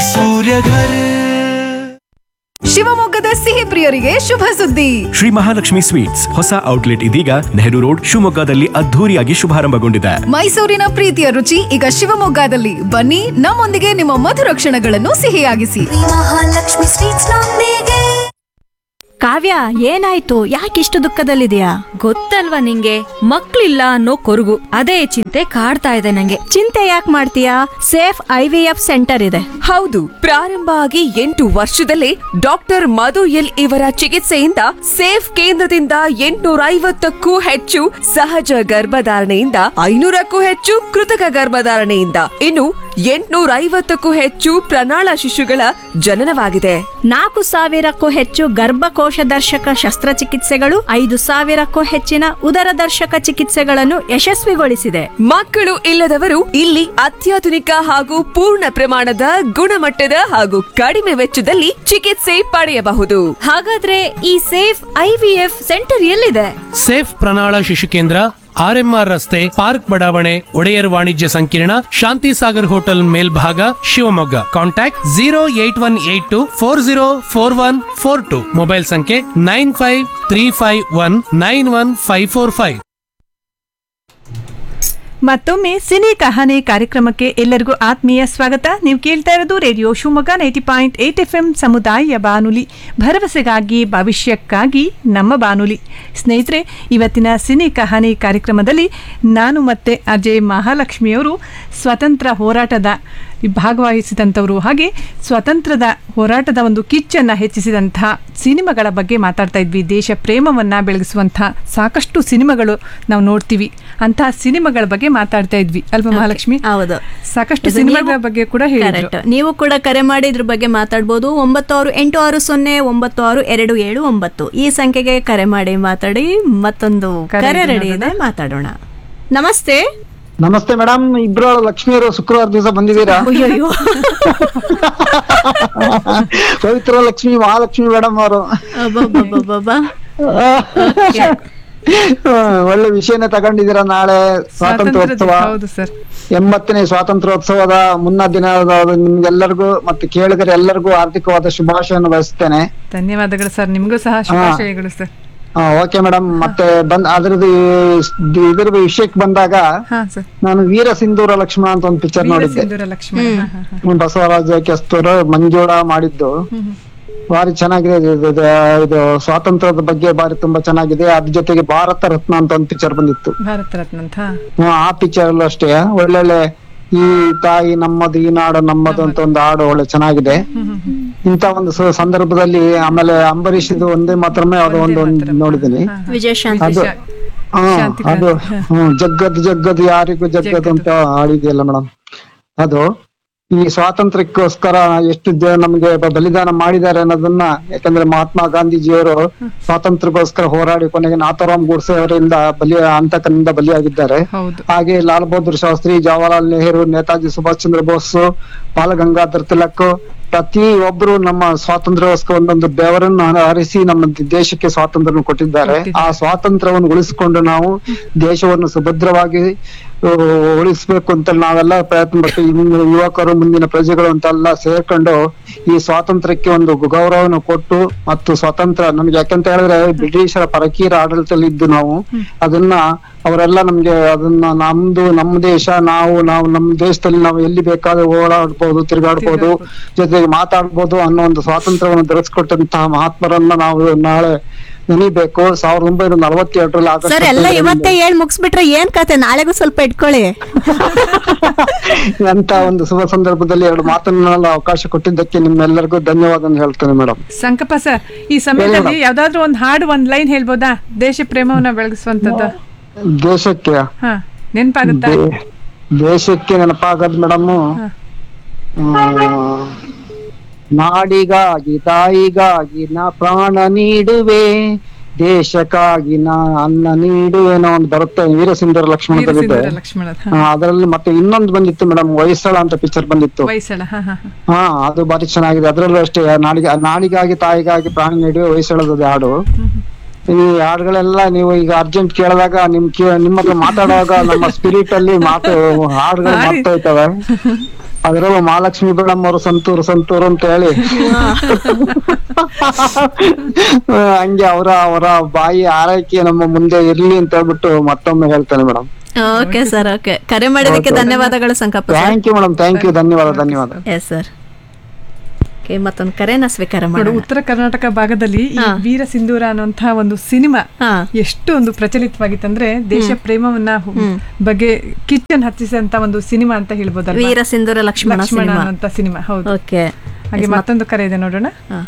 ಶಿವಮೊಗ್ಗದ ಸಿಹಿ ಪ್ರಿಯರಿಗೆ ಶುಭ ಸುದ್ದಿ ಶ್ರೀ ಮಹಾಲಕ್ಷ್ಮಿ ಸ್ವೀಟ್ಸ್ ಹೊಸ ಔಟ್ಲೆಟ್ ಇದೀಗ ನೆಹರು ರೋಡ್ ಶಿವಮೊಗ್ಗದಲ್ಲಿ ಅದ್ಧೂರಿಯಾಗಿ ಶುಭಾರಂಭಗೊಂಡಿದೆ ಮೈಸೂರಿನ ಪ್ರೀತಿಯ ರುಚಿ ಈಗ ಶಿವಮೊಗ್ಗದಲ್ಲಿ ಬನ್ನಿ ನಮ್ಮೊಂದಿಗೆ ನಿಮ್ಮ ಮಧುರ ಕ್ಷಣಗಳನ್ನು ಸಿಹಿಯಾಗಿಸಿ ಮಹಾಲಕ್ಷ್ಮಿ ಸ್ವೀಟ್ಸ್ ಕಾವ್ಯ ಏನಾಯ್ತು ಯಾಕಿಷ್ಟು ದುಃಖದಲ್ಲಿದೆಯಾ ಗೊತ್ತಲ್ವಾ ನಿಂಗೆ ಮಕ್ಳಿಲ್ಲ ಅನ್ನೋ ಕೊರಗು ಅದೇ ಚಿಂತೆ ಕಾಡ್ತಾ ಇದೆ ನಂಗೆ ಚಿಂತೆ ಯಾಕೆ ಮಾಡ್ತೀಯಾ safe I V F centre ಇದೆ ಹೌದು ಪ್ರಾರಂಭ ಆಗಿ ಎಂಟು ವರ್ಷದಲ್ಲೇ ಡಾಕ್ಟರ್ ಮಧು ಎಲ್ ಇವರ ಚಿಕಿತ್ಸೆಯಿಂದ ಸೇಫ್ ಕೇಂದ್ರದಿಂದ ಎಂಟುನೂರ ಐವತ್ತಕ್ಕೂ ಹೆಚ್ಚು ಸಹಜ ಗರ್ಭಧಾರಣೆಯಿಂದ ಐನೂರಕ್ಕೂ ಹೆಚ್ಚು ಕೃತಕ ಗರ್ಭಧಾರಣೆಯಿಂದ ಇನ್ನು ಎಂಟುನೂರ ಐವತ್ತಕ್ಕೂ ಹೆಚ್ಚು ಪ್ರಣಾಳ ಶಿಶುಗಳ ಜನನವಾಗಿದೆ ನಾಲ್ಕು ಸಾವಿರಕ್ಕೂ ಹೆಚ್ಚು ಗರ್ಭಕೋಶ ದರ್ಶಕ ಶಸ್ತ್ರಚಿಕಿತ್ಸೆಗಳು ಐದು ಸಾವಿರಕ್ಕೂ ಹೆಚ್ಚಿನ ಉದರ ದರ್ಶಕ ಚಿಕಿತ್ಸೆಗಳನ್ನು ಯಶಸ್ವಿಗೊಳಿಸಿದೆ ಮಕ್ಕಳು ಇಲ್ಲದವರು ಇಲ್ಲಿ ಅತ್ಯಾಧುನಿಕ ಹಾಗೂ ಪೂರ್ಣ ಪ್ರಮಾಣದ ಗುಣಮಟ್ಟದ ಹಾಗೂ ಕಡಿಮೆ ವೆಚ್ಚದಲ್ಲಿ ಚಿಕಿತ್ಸೆ ಪಡೆಯಬಹುದು ಹಾಗಾದ್ರೆ ಈ ಸೇಫ್ ಐವಿಎಫ್ ಸೆಂಟರ್ ಎಲ್ಲಿದೆ ಸೇಫ್ ಪ್ರಣಾಳ ಶಿಶು ಕೇಂದ್ರ ಆರ್ಎಂಆರ್ ರಸ್ತೆ ಪಾರ್ಕ್ ಬಡಾವಣೆ ಒಡೆಯರ್ ವಾಣಿಜ್ಯ ಸಂಕೀರ್ಣ ಶಾಂತಿ ಸಾಗರ್ ಹೋಟೆಲ್ ಮೇಲ್ಭಾಗ Shivamogga contact zero eight one eight two four zero four one four two mobile ಸಂಖ್ಯೆ nine five three five one nine one five four five ಮತ್ತೊಮ್ಮೆ ಸಿನಿ ಕಹಾನಿ ಕಾರ್ಯಕ್ರಮಕ್ಕೆ ಎಲ್ಲರಿಗೂ ಆತ್ಮೀಯ ಸ್ವಾಗತ ನೀವು ಕೇಳ್ತಾ ಇರೋದು radio Shivamogga ninety point eight F M ಸಮುದಾಯ ಬಾನುಲಿ ಭರವಸೆಗಾಗಿ ಭವಿಷ್ಯಕ್ಕಾಗಿ ನಮ್ಮ ಬಾನುಲಿ ಸ್ನೇಹಿತರೆ ಇವತ್ತಿನ ಸಿನಿ ಕಹಾನಿ ಕಾರ್ಯಕ್ರಮದಲ್ಲಿ ನಾನು ಮತ್ತೆ ಅಜಯ್ ಮಹಾಲಕ್ಷ್ಮಿಯವರು ಸ್ವತಂತ್ರ ಹೋರಾಟದ ಭಾಗವಹಿಸಿದಂಥವರು ಹಾಗೆ ಸ್ವಾತಂತ್ರ್ಯದ ಹೋರಾಟದ ಒಂದು ಕಿಚ್ಚನ್ನು ಹೆಚ್ಚಿಸಿದಂಥ ಸಿನಿಮಾಗಳ ಬಗ್ಗೆ ಮಾತಾಡ್ತಾ ಇದ್ವಿ ದೇಶ ಪ್ರೇಮವನ್ನು ಬೆಳಗಿಸುವಂಥ ಸಾಕಷ್ಟು ಸಿನಿಮಾಗಳು ನಾವು ನೋಡ್ತೀವಿ ಅಂತಹ ಸಿನಿಮಾಗಳ ಬಗ್ಗೆ ಮಾತಾಡ್ತಾ ಇದ್ವಿ ಅಲ್ವಾ ಮಹಾಲಕ್ಷ್ಮಿ ಹೌದು ಸಾಕಷ್ಟು ಇದು ಸಿನಿಮಾಗಳ ನೀವು- ಬಗ್ಗೆ ಕೂಡ ಹೇಳಿದ್ರು Correct. ನೀವು ಕೂಡ ಕರೆ ಮಾಡಿ ಇದ್ರ ಬಗ್ಗೆ ಮಾತಾಡ್ಬೋದು ಒಂಬತ್ತು ಆರು ಎಂಟು ಆರು ಸೊನ್ನೆ ಒಂಬತ್ತು ಆರು ಎರಡು ಏಳು ಒಂಬತ್ತು ಈ ಸಂಖ್ಯೆಗೆ ಕರೆ ಮಾಡಿ ಮಾತಾಡಿ ಮತ್ತೊಂದು ಕರೆ ಕರೆ ಇದೆ ರೆಡಿ ಇದೆ ಮಾತಾಡೋಣ ನಮಸ್ತೆ ನಮಸ್ತೆ ಮೇಡಮ್ ಇಬ್ರು ಲಕ್ಷ್ಮಿಯವರು ಶುಕ್ರವಾರ ದಿವಸ ಬಂದಿದ್ದೀರಾ ಅಯ್ಯಯ್ಯೋ. ಪವಿತ್ರ ಲಕ್ಷ್ಮಿ ಮಹಾಲಕ್ಷ್ಮಿ ಮೇಡಮ್ ಅವರು ಅಬ್ಬಬ್ಬಬ್ಬಬ್ಬಬ್ಬ. ಒಳ್ಳೆ ವಿಷಯನೇ ತಗೊಂಡಿದ್ದೀರಾ ನಾಳೆ ಸ್ವಾತಂತ್ರ್ಯೋತ್ಸವ ಸ್ವಾತಂತ್ರ್ಯ ಹೌದು ಸರ್ ಎಂಬತ್ತನೇ ಸ್ವಾತಂತ್ರ್ಯೋತ್ಸವದ ಮುನ್ನ ದಿನದ ನಿಮ್ಗೆಲ್ಲರಿಗೂ ಮತ್ತೆ ಕೇಳಿಗರೆಲ್ಲರಿಗೂ ಆರ್ಥಿಕವಾದ ಶುಭಾಶಯವನ್ನು ಬಯಸ್ತೇನೆ ಧನ್ಯವಾದಗಳು ಸರ್ ನಿಮಗೂ ಸಹ ಶುಭಾಶಯಗಳು ಸರ್ ಓಕೆ ಮೇಡಮ್ ಮತ್ತೆ ಬಂದ್ ಅದ್ರದ್ದು ಈ- ಇದ್ರ ವಿಷಯಕ್ಕೆ ಬಂದಾಗ ಹಾ ಸರ್ ನಾನು ವೀರ ಸಿಂಧೂರ ಲಕ್ಷ್ಮಣ ಅಂತ ಒಂದು ಪಿಕ್ಚರ್ ನೋಡಿದ್ದೆ ವೀರಸಿಂಧೂರ ಲಕ್ಷ್ಮಣ ಹಾ, ಹಾ, ಹಾ. ಬಸವರಾಜ ಕೆಸ್ತೂರು ಮಂಜುಳಾ ಮಾಡಿದ್ದು ಭಾರಿ ಚೆನ್ನಾಗಿದೆ ಇದು- ಇದು- ಇದು- ಇದು ಸ್ವಾತಂತ್ರ್ಯದ ಬಗ್ಗೆ ಬಾರಿ ತುಂಬಾ ಚೆನ್ನಾಗಿದೆ ಅದ್ರ ಜೊತೆಗೆ ಭಾರತ ರತ್ನ ಅಂತ ಒಂದು ಪಿಕ್ಚರ್ ಬಂದಿತ್ತು ಭಾರತ ರತ್ನ ಅಂತ ಹ್ಮ್, ಆ ಪಿಕ್ಚರ್ ಅಲ್ಲೂ ಅಷ್ಟೇ ಒಳ್ಳೊಳ್ಳೆ ಈ ತಾಯಿ ನಮ್ಮದು ಈ ನಾಡು ನಮ್ಮದು ಅಂತ ಒಂದು ಹಾಡು ಒಳ್ಳೆ ಚೆನ್ನಾಗಿದೆ ಇಂತ ಒಂದು ಸ- ಸಂದರ್ಭದಲ್ಲಿ ಆಮೇಲೆ ಅಂಬರೀಷ್ ಇದು ಒಂದೇ ಮಾತ್ರಮೇ ಅದು ಒಂದು ಒಂದು ನೋಡಿದ್ದೀನಿ ವಿಜಯಶಾಂತಿ ಅದು ಹಾ ಅದು ಹ್ಮ್ ಜಗ್ಗದ್ ಜಗ್ಗದ್ ಯಾರಿಗೂ ಜಗ್ಗದ್ ಅಂತ ಹಾಡಿದೆಯಲ್ಲ ಮೇಡಮ್ ಅದು ಈ ಸ್ವಾತಂತ್ರ್ಯಕ್ಕೋಸ್ಕರ ಎಷ್ಟು ಜನ ನಮ್ಗೆ ಬ- ಬಲಿದಾನ ಮಾಡಿದ್ದಾರೆ ಅನ್ನೋದನ್ನ ಯಾಕಂದ್ರೆ ಮಹಾತ್ಮ ಗಾಂಧೀಜಿಯವರು ಸ್ವಾತಂತ್ರ್ಯಕ್ಕೋಸ್ಕರ ಹೋರಾಡಿ ಕೊನೆಗೆ ನಾಥರಾಮ್ ಗೋಡ್ಸೆ ಅವರಿಂದ ಬಲಿ ಅಂತಕನಿಂದ ಬಲಿಯಾಗಿದ್ದಾರೆ ಹೌದು ಹಾಗೆ ಲಾಲ್ ಬಹದ್ದೂರ್ ಶಾಸ್ತ್ರಿ ಜವಾಹರ್ಲಾಲ್ ನೆಹರು ನೇತಾಜಿ ಸುಭಾಷ್ ಚಂದ್ರ ಬೋಸ್ ಬಾಲ ಗಂಗಾಧರ್ ತಿಲಕ್ ಪ್ರತಿ ಒಬ್ರು ನಮ್ಮ ಸ್ವಾತಂತ್ರ್ಯಕ್ಕೋಸ್ಕರ ಒಂದೊಂದು ಬೆವರನ್ನು ಹರಿಸಿ ನಮ್ಮ ದೇಶಕ್ಕೆ ಸ್ವಾತಂತ್ರ್ಯ ಕೊಟ್ಟಿದ್ದಾರೆ ಆ ಸ್ವಾತಂತ್ರ್ಯವನ್ನು ಉಳಿಸಿಕೊಂಡು ನಾವು ದೇಶವನ್ನು ಸುಭದ್ರವಾಗಿ ಆ, ಉಳಿಸ್ಬೇಕು ಅಂತ ನಾವೆಲ್ಲ ಪ್ರಯತ್ನ ಪಟ್ಟು ಇನ್ನು ಯುವಕರು ಮುಂದಿನ ಪ್ರಜೆಗಳು ಅಂತೆಲ್ಲ ಸೇರ್ಕೊಂಡು ಈ ಸ್ವಾತಂತ್ರ್ಯಕ್ಕೆ ಒಂದು ಗೌರವವನ್ನು ಕೊಟ್ಟು ಮತ್ತು ಸ್ವಾತಂತ್ರ್ಯ ನಮ್ಗೆ ಯಾಕಂತ ಹೇಳಿದ್ರೆ ಬ್ರಿಟಿಷರ ಪರಕೀರ ಆಡಳಿತದಲ್ಲಿ ಇದ್ದು ನಾವು ಅದನ್ನ ಅವರೆಲ್ಲ ನಮ್ಗೆ ಅದನ್ನ ನಮ್ದು ನಮ್ಮ ದೇಶ ನಾವು ನಾವು ನಮ್ಮ ದೇಶದಲ್ಲಿ ನಾವು ಎಲ್ಲಿ ಬೇಕಾದ್ರೆ ಓಡಾಡ್ಬೋದು ತಿರುಗಾಡ್ಬೋದು ಜೊತೆಗೆ ಮಾತಾಡ್ಬೋದು ಅನ್ನೋ ಒಂದು ಸ್ವಾತಂತ್ರ್ಯವನ್ನು ದೊರಕಿಸ್ಕೊಟ್ಟಂತಹ ಮಹಾತ್ಮರನ್ನ ನಾವು ನಾಳೆ ನೆನಿಬೇಕು ಸಾವಿರದ ಒಂಬೈನೂರ ನಲವತ್ತೆರಡರಲ್ಲಿ ಆಗಸ್ಟ್ ಸರ್ ಎಲ್ಲ ಹದಿನೈದರಂದು ಇವತ್ತೇ ಹೇಳ್ ಮುಗಿಸ್ಬಿಟ್ರೆ ಏನ್ ಕತೆ ನಾಳೆಗೂ ಸ್ವಲ್ಪ ಇಟ್ಕೊಳ್ಳಿ ಅಂತ ಒಂದು ಶುಭ ಸಂದರ್ಭದಲ್ಲಿ ಎರಡು ಮಾತನಾಡಲು ಅವಕಾಶ ಕೊಟ್ಟಿದ್ದಕ್ಕೆ ನಿಮ್ಮೆಲ್ಲರಿಗೂ ಧನ್ಯವಾದ ಹೇಳ್ತೇನೆ ಮೇಡಮ್ ಸಂಕಪ್ಪ ಸರ್ ಈ ಸಮಯದಲ್ಲಿ ಯಾವ್ದಾದ್ರು ಒಂದ್ ಹಾಡು ಒಂದ್ ಲೈನ್ ಹೇಳ್ಬೋದಾ ದೇಶ ಪ್ರೇಮವನ್ನ ಬೆಳಗಿಸುವಂತದ್ದು ದೇಶಕ್ಕೆ ಹಾ ನೆನ್ಪಾಗುತ್ತಾ ದೇ- ದೇಶಕ್ಕೆ ನೆನಪಾಗದ್ ಮೇಡಮ್ ನಾಡಿಗಾಗಿ ತಾಯಿಗಾಗಿ ನಾ ಪ್ರಾಣ ನೀಡುವೆ ದೇಶಕ್ಕಾಗಿ ನಾ ಅನ್ನ ನೀಡುವೆನೋ ಒಂದು ಬರುತ್ತೆ ವೀರಸಿಂಧರ ಲಕ್ಷ್ಮಣದಲ್ಲಿದೆ ವೀರಸಿಂಧರ ಲಕ್ಷ್ಮಣ ಆ, ಅದರಲ್ಲಿ ಮತ್ತೆ ಇನ್ನೊಂದು ಬಂದಿತ್ತು ಮೇಡಮ್ ಹೊಯ್ಸಳ ಅಂತ ಪಿಕ್ಚರ್ ಬಂದಿತ್ತು ವಯಸ್ಸಳ ಹಾ ಹಾ ಹಾ ಅದು ಬಾರಿ ಚೆನ್ನಾಗಿದೆ ಅದ್ರಲ್ಲೂ ಅಷ್ಟೇ ನಾಡಿಗೆ ನಾಡಿಗಾಗಿ ತಾಯಿಗಾಗಿ ಪ್ರಾಣ ನೀಡುವೆ ಹೊಯ್ಸಳದ ಹಾಡು ಈ ಹಾಡುಗಳೆಲ್ಲ ನೀವು ಈಗ ಅರ್ಜೆಂಟ್ ಕೇಳಿದಾಗ ನಿಮ್ ಕೇ- ನಿಮ್ಮ ಹತ್ರ ಮಾತಾಡುವಾಗ ನಮ್ಮ ಸ್ಪಿರಿಟ್ ಅಲ್ಲಿ ಮಾತು ಹಾಡುಗಳು ಮಾಡ್ತಾ ಹೋಯ್ತವೆ ಅದರಲ್ಲೂ ಮಹಾಲಕ್ಷ್ಮಿ ಮೇಡಮ್ ಅವರು ಸಂತೂರು ಸಂತೂರು ಅಂತ ಹೇಳಿ ಆ, ಹಂಗೆ ಅವರ ಅವರ ಬಾಯಿ ಆರೈಕೆ ನಮ್ಮ ಮುಂದೆ ಇರ್ಲಿ ಅಂತ ಹೇಳ್ಬಿಟ್ಟು ಮತ್ತೊಮ್ಮೆ ಹೇಳ್ತೇನೆ ಮೇಡಮ್ ಓಕೆ ಸರ್ ಓಕೆ ಕರೆ ಮಾಡಿದಕ್ಕೆ ಧನ್ಯವಾದಗಳು Sankappa sir thank you madam thank you ಧನ್ಯವಾದ ಧನ್ಯವಾದ ಎಸ್ ಸರ್ ಓಕೆ ಮತ್ತೊಂದು ಕರೆನ ಸ್ವೀಕಾರ ನೋಡು ಮಾಡೋಣ ಉತ್ತರ ಕರ್ನಾಟಕ ಭಾಗದಲ್ಲಿ ಈ ವೀರ ಸಿಂಧೂರ ಅನ್ನುವಂತಹ ಒಂದು ಸಿನಿಮಾ ಎಷ್ಟು ಒಂದು ಪ್ರಚಲಿತವಾಗಿತ್ತಂದ್ರೆ ದೇಶ ಪ್ರೇಮವನ್ನ ಹು- ಬಗ್ಗೆ ಕಿಚ್ಚನ್ ಹತ್ತಿಸಿದಂತ ಒಂದು ಸಿನಿಮಾ ಅಂತ ಹೇಳ್ಬೋದಲ್ಲ ವೀರ ಸಿಂಧೂರ ಲಕ್ಷ್ಮಣ ಸಿನಿಮಾ. ಅನ್ನುವಂತ ಸಿನಿಮಾ ಹೌದು ಓಕೆ ಹಾಗೆ ಮತ್ತೊಂದು ಕರೆ ಇದೆ ನೋಡೋಣ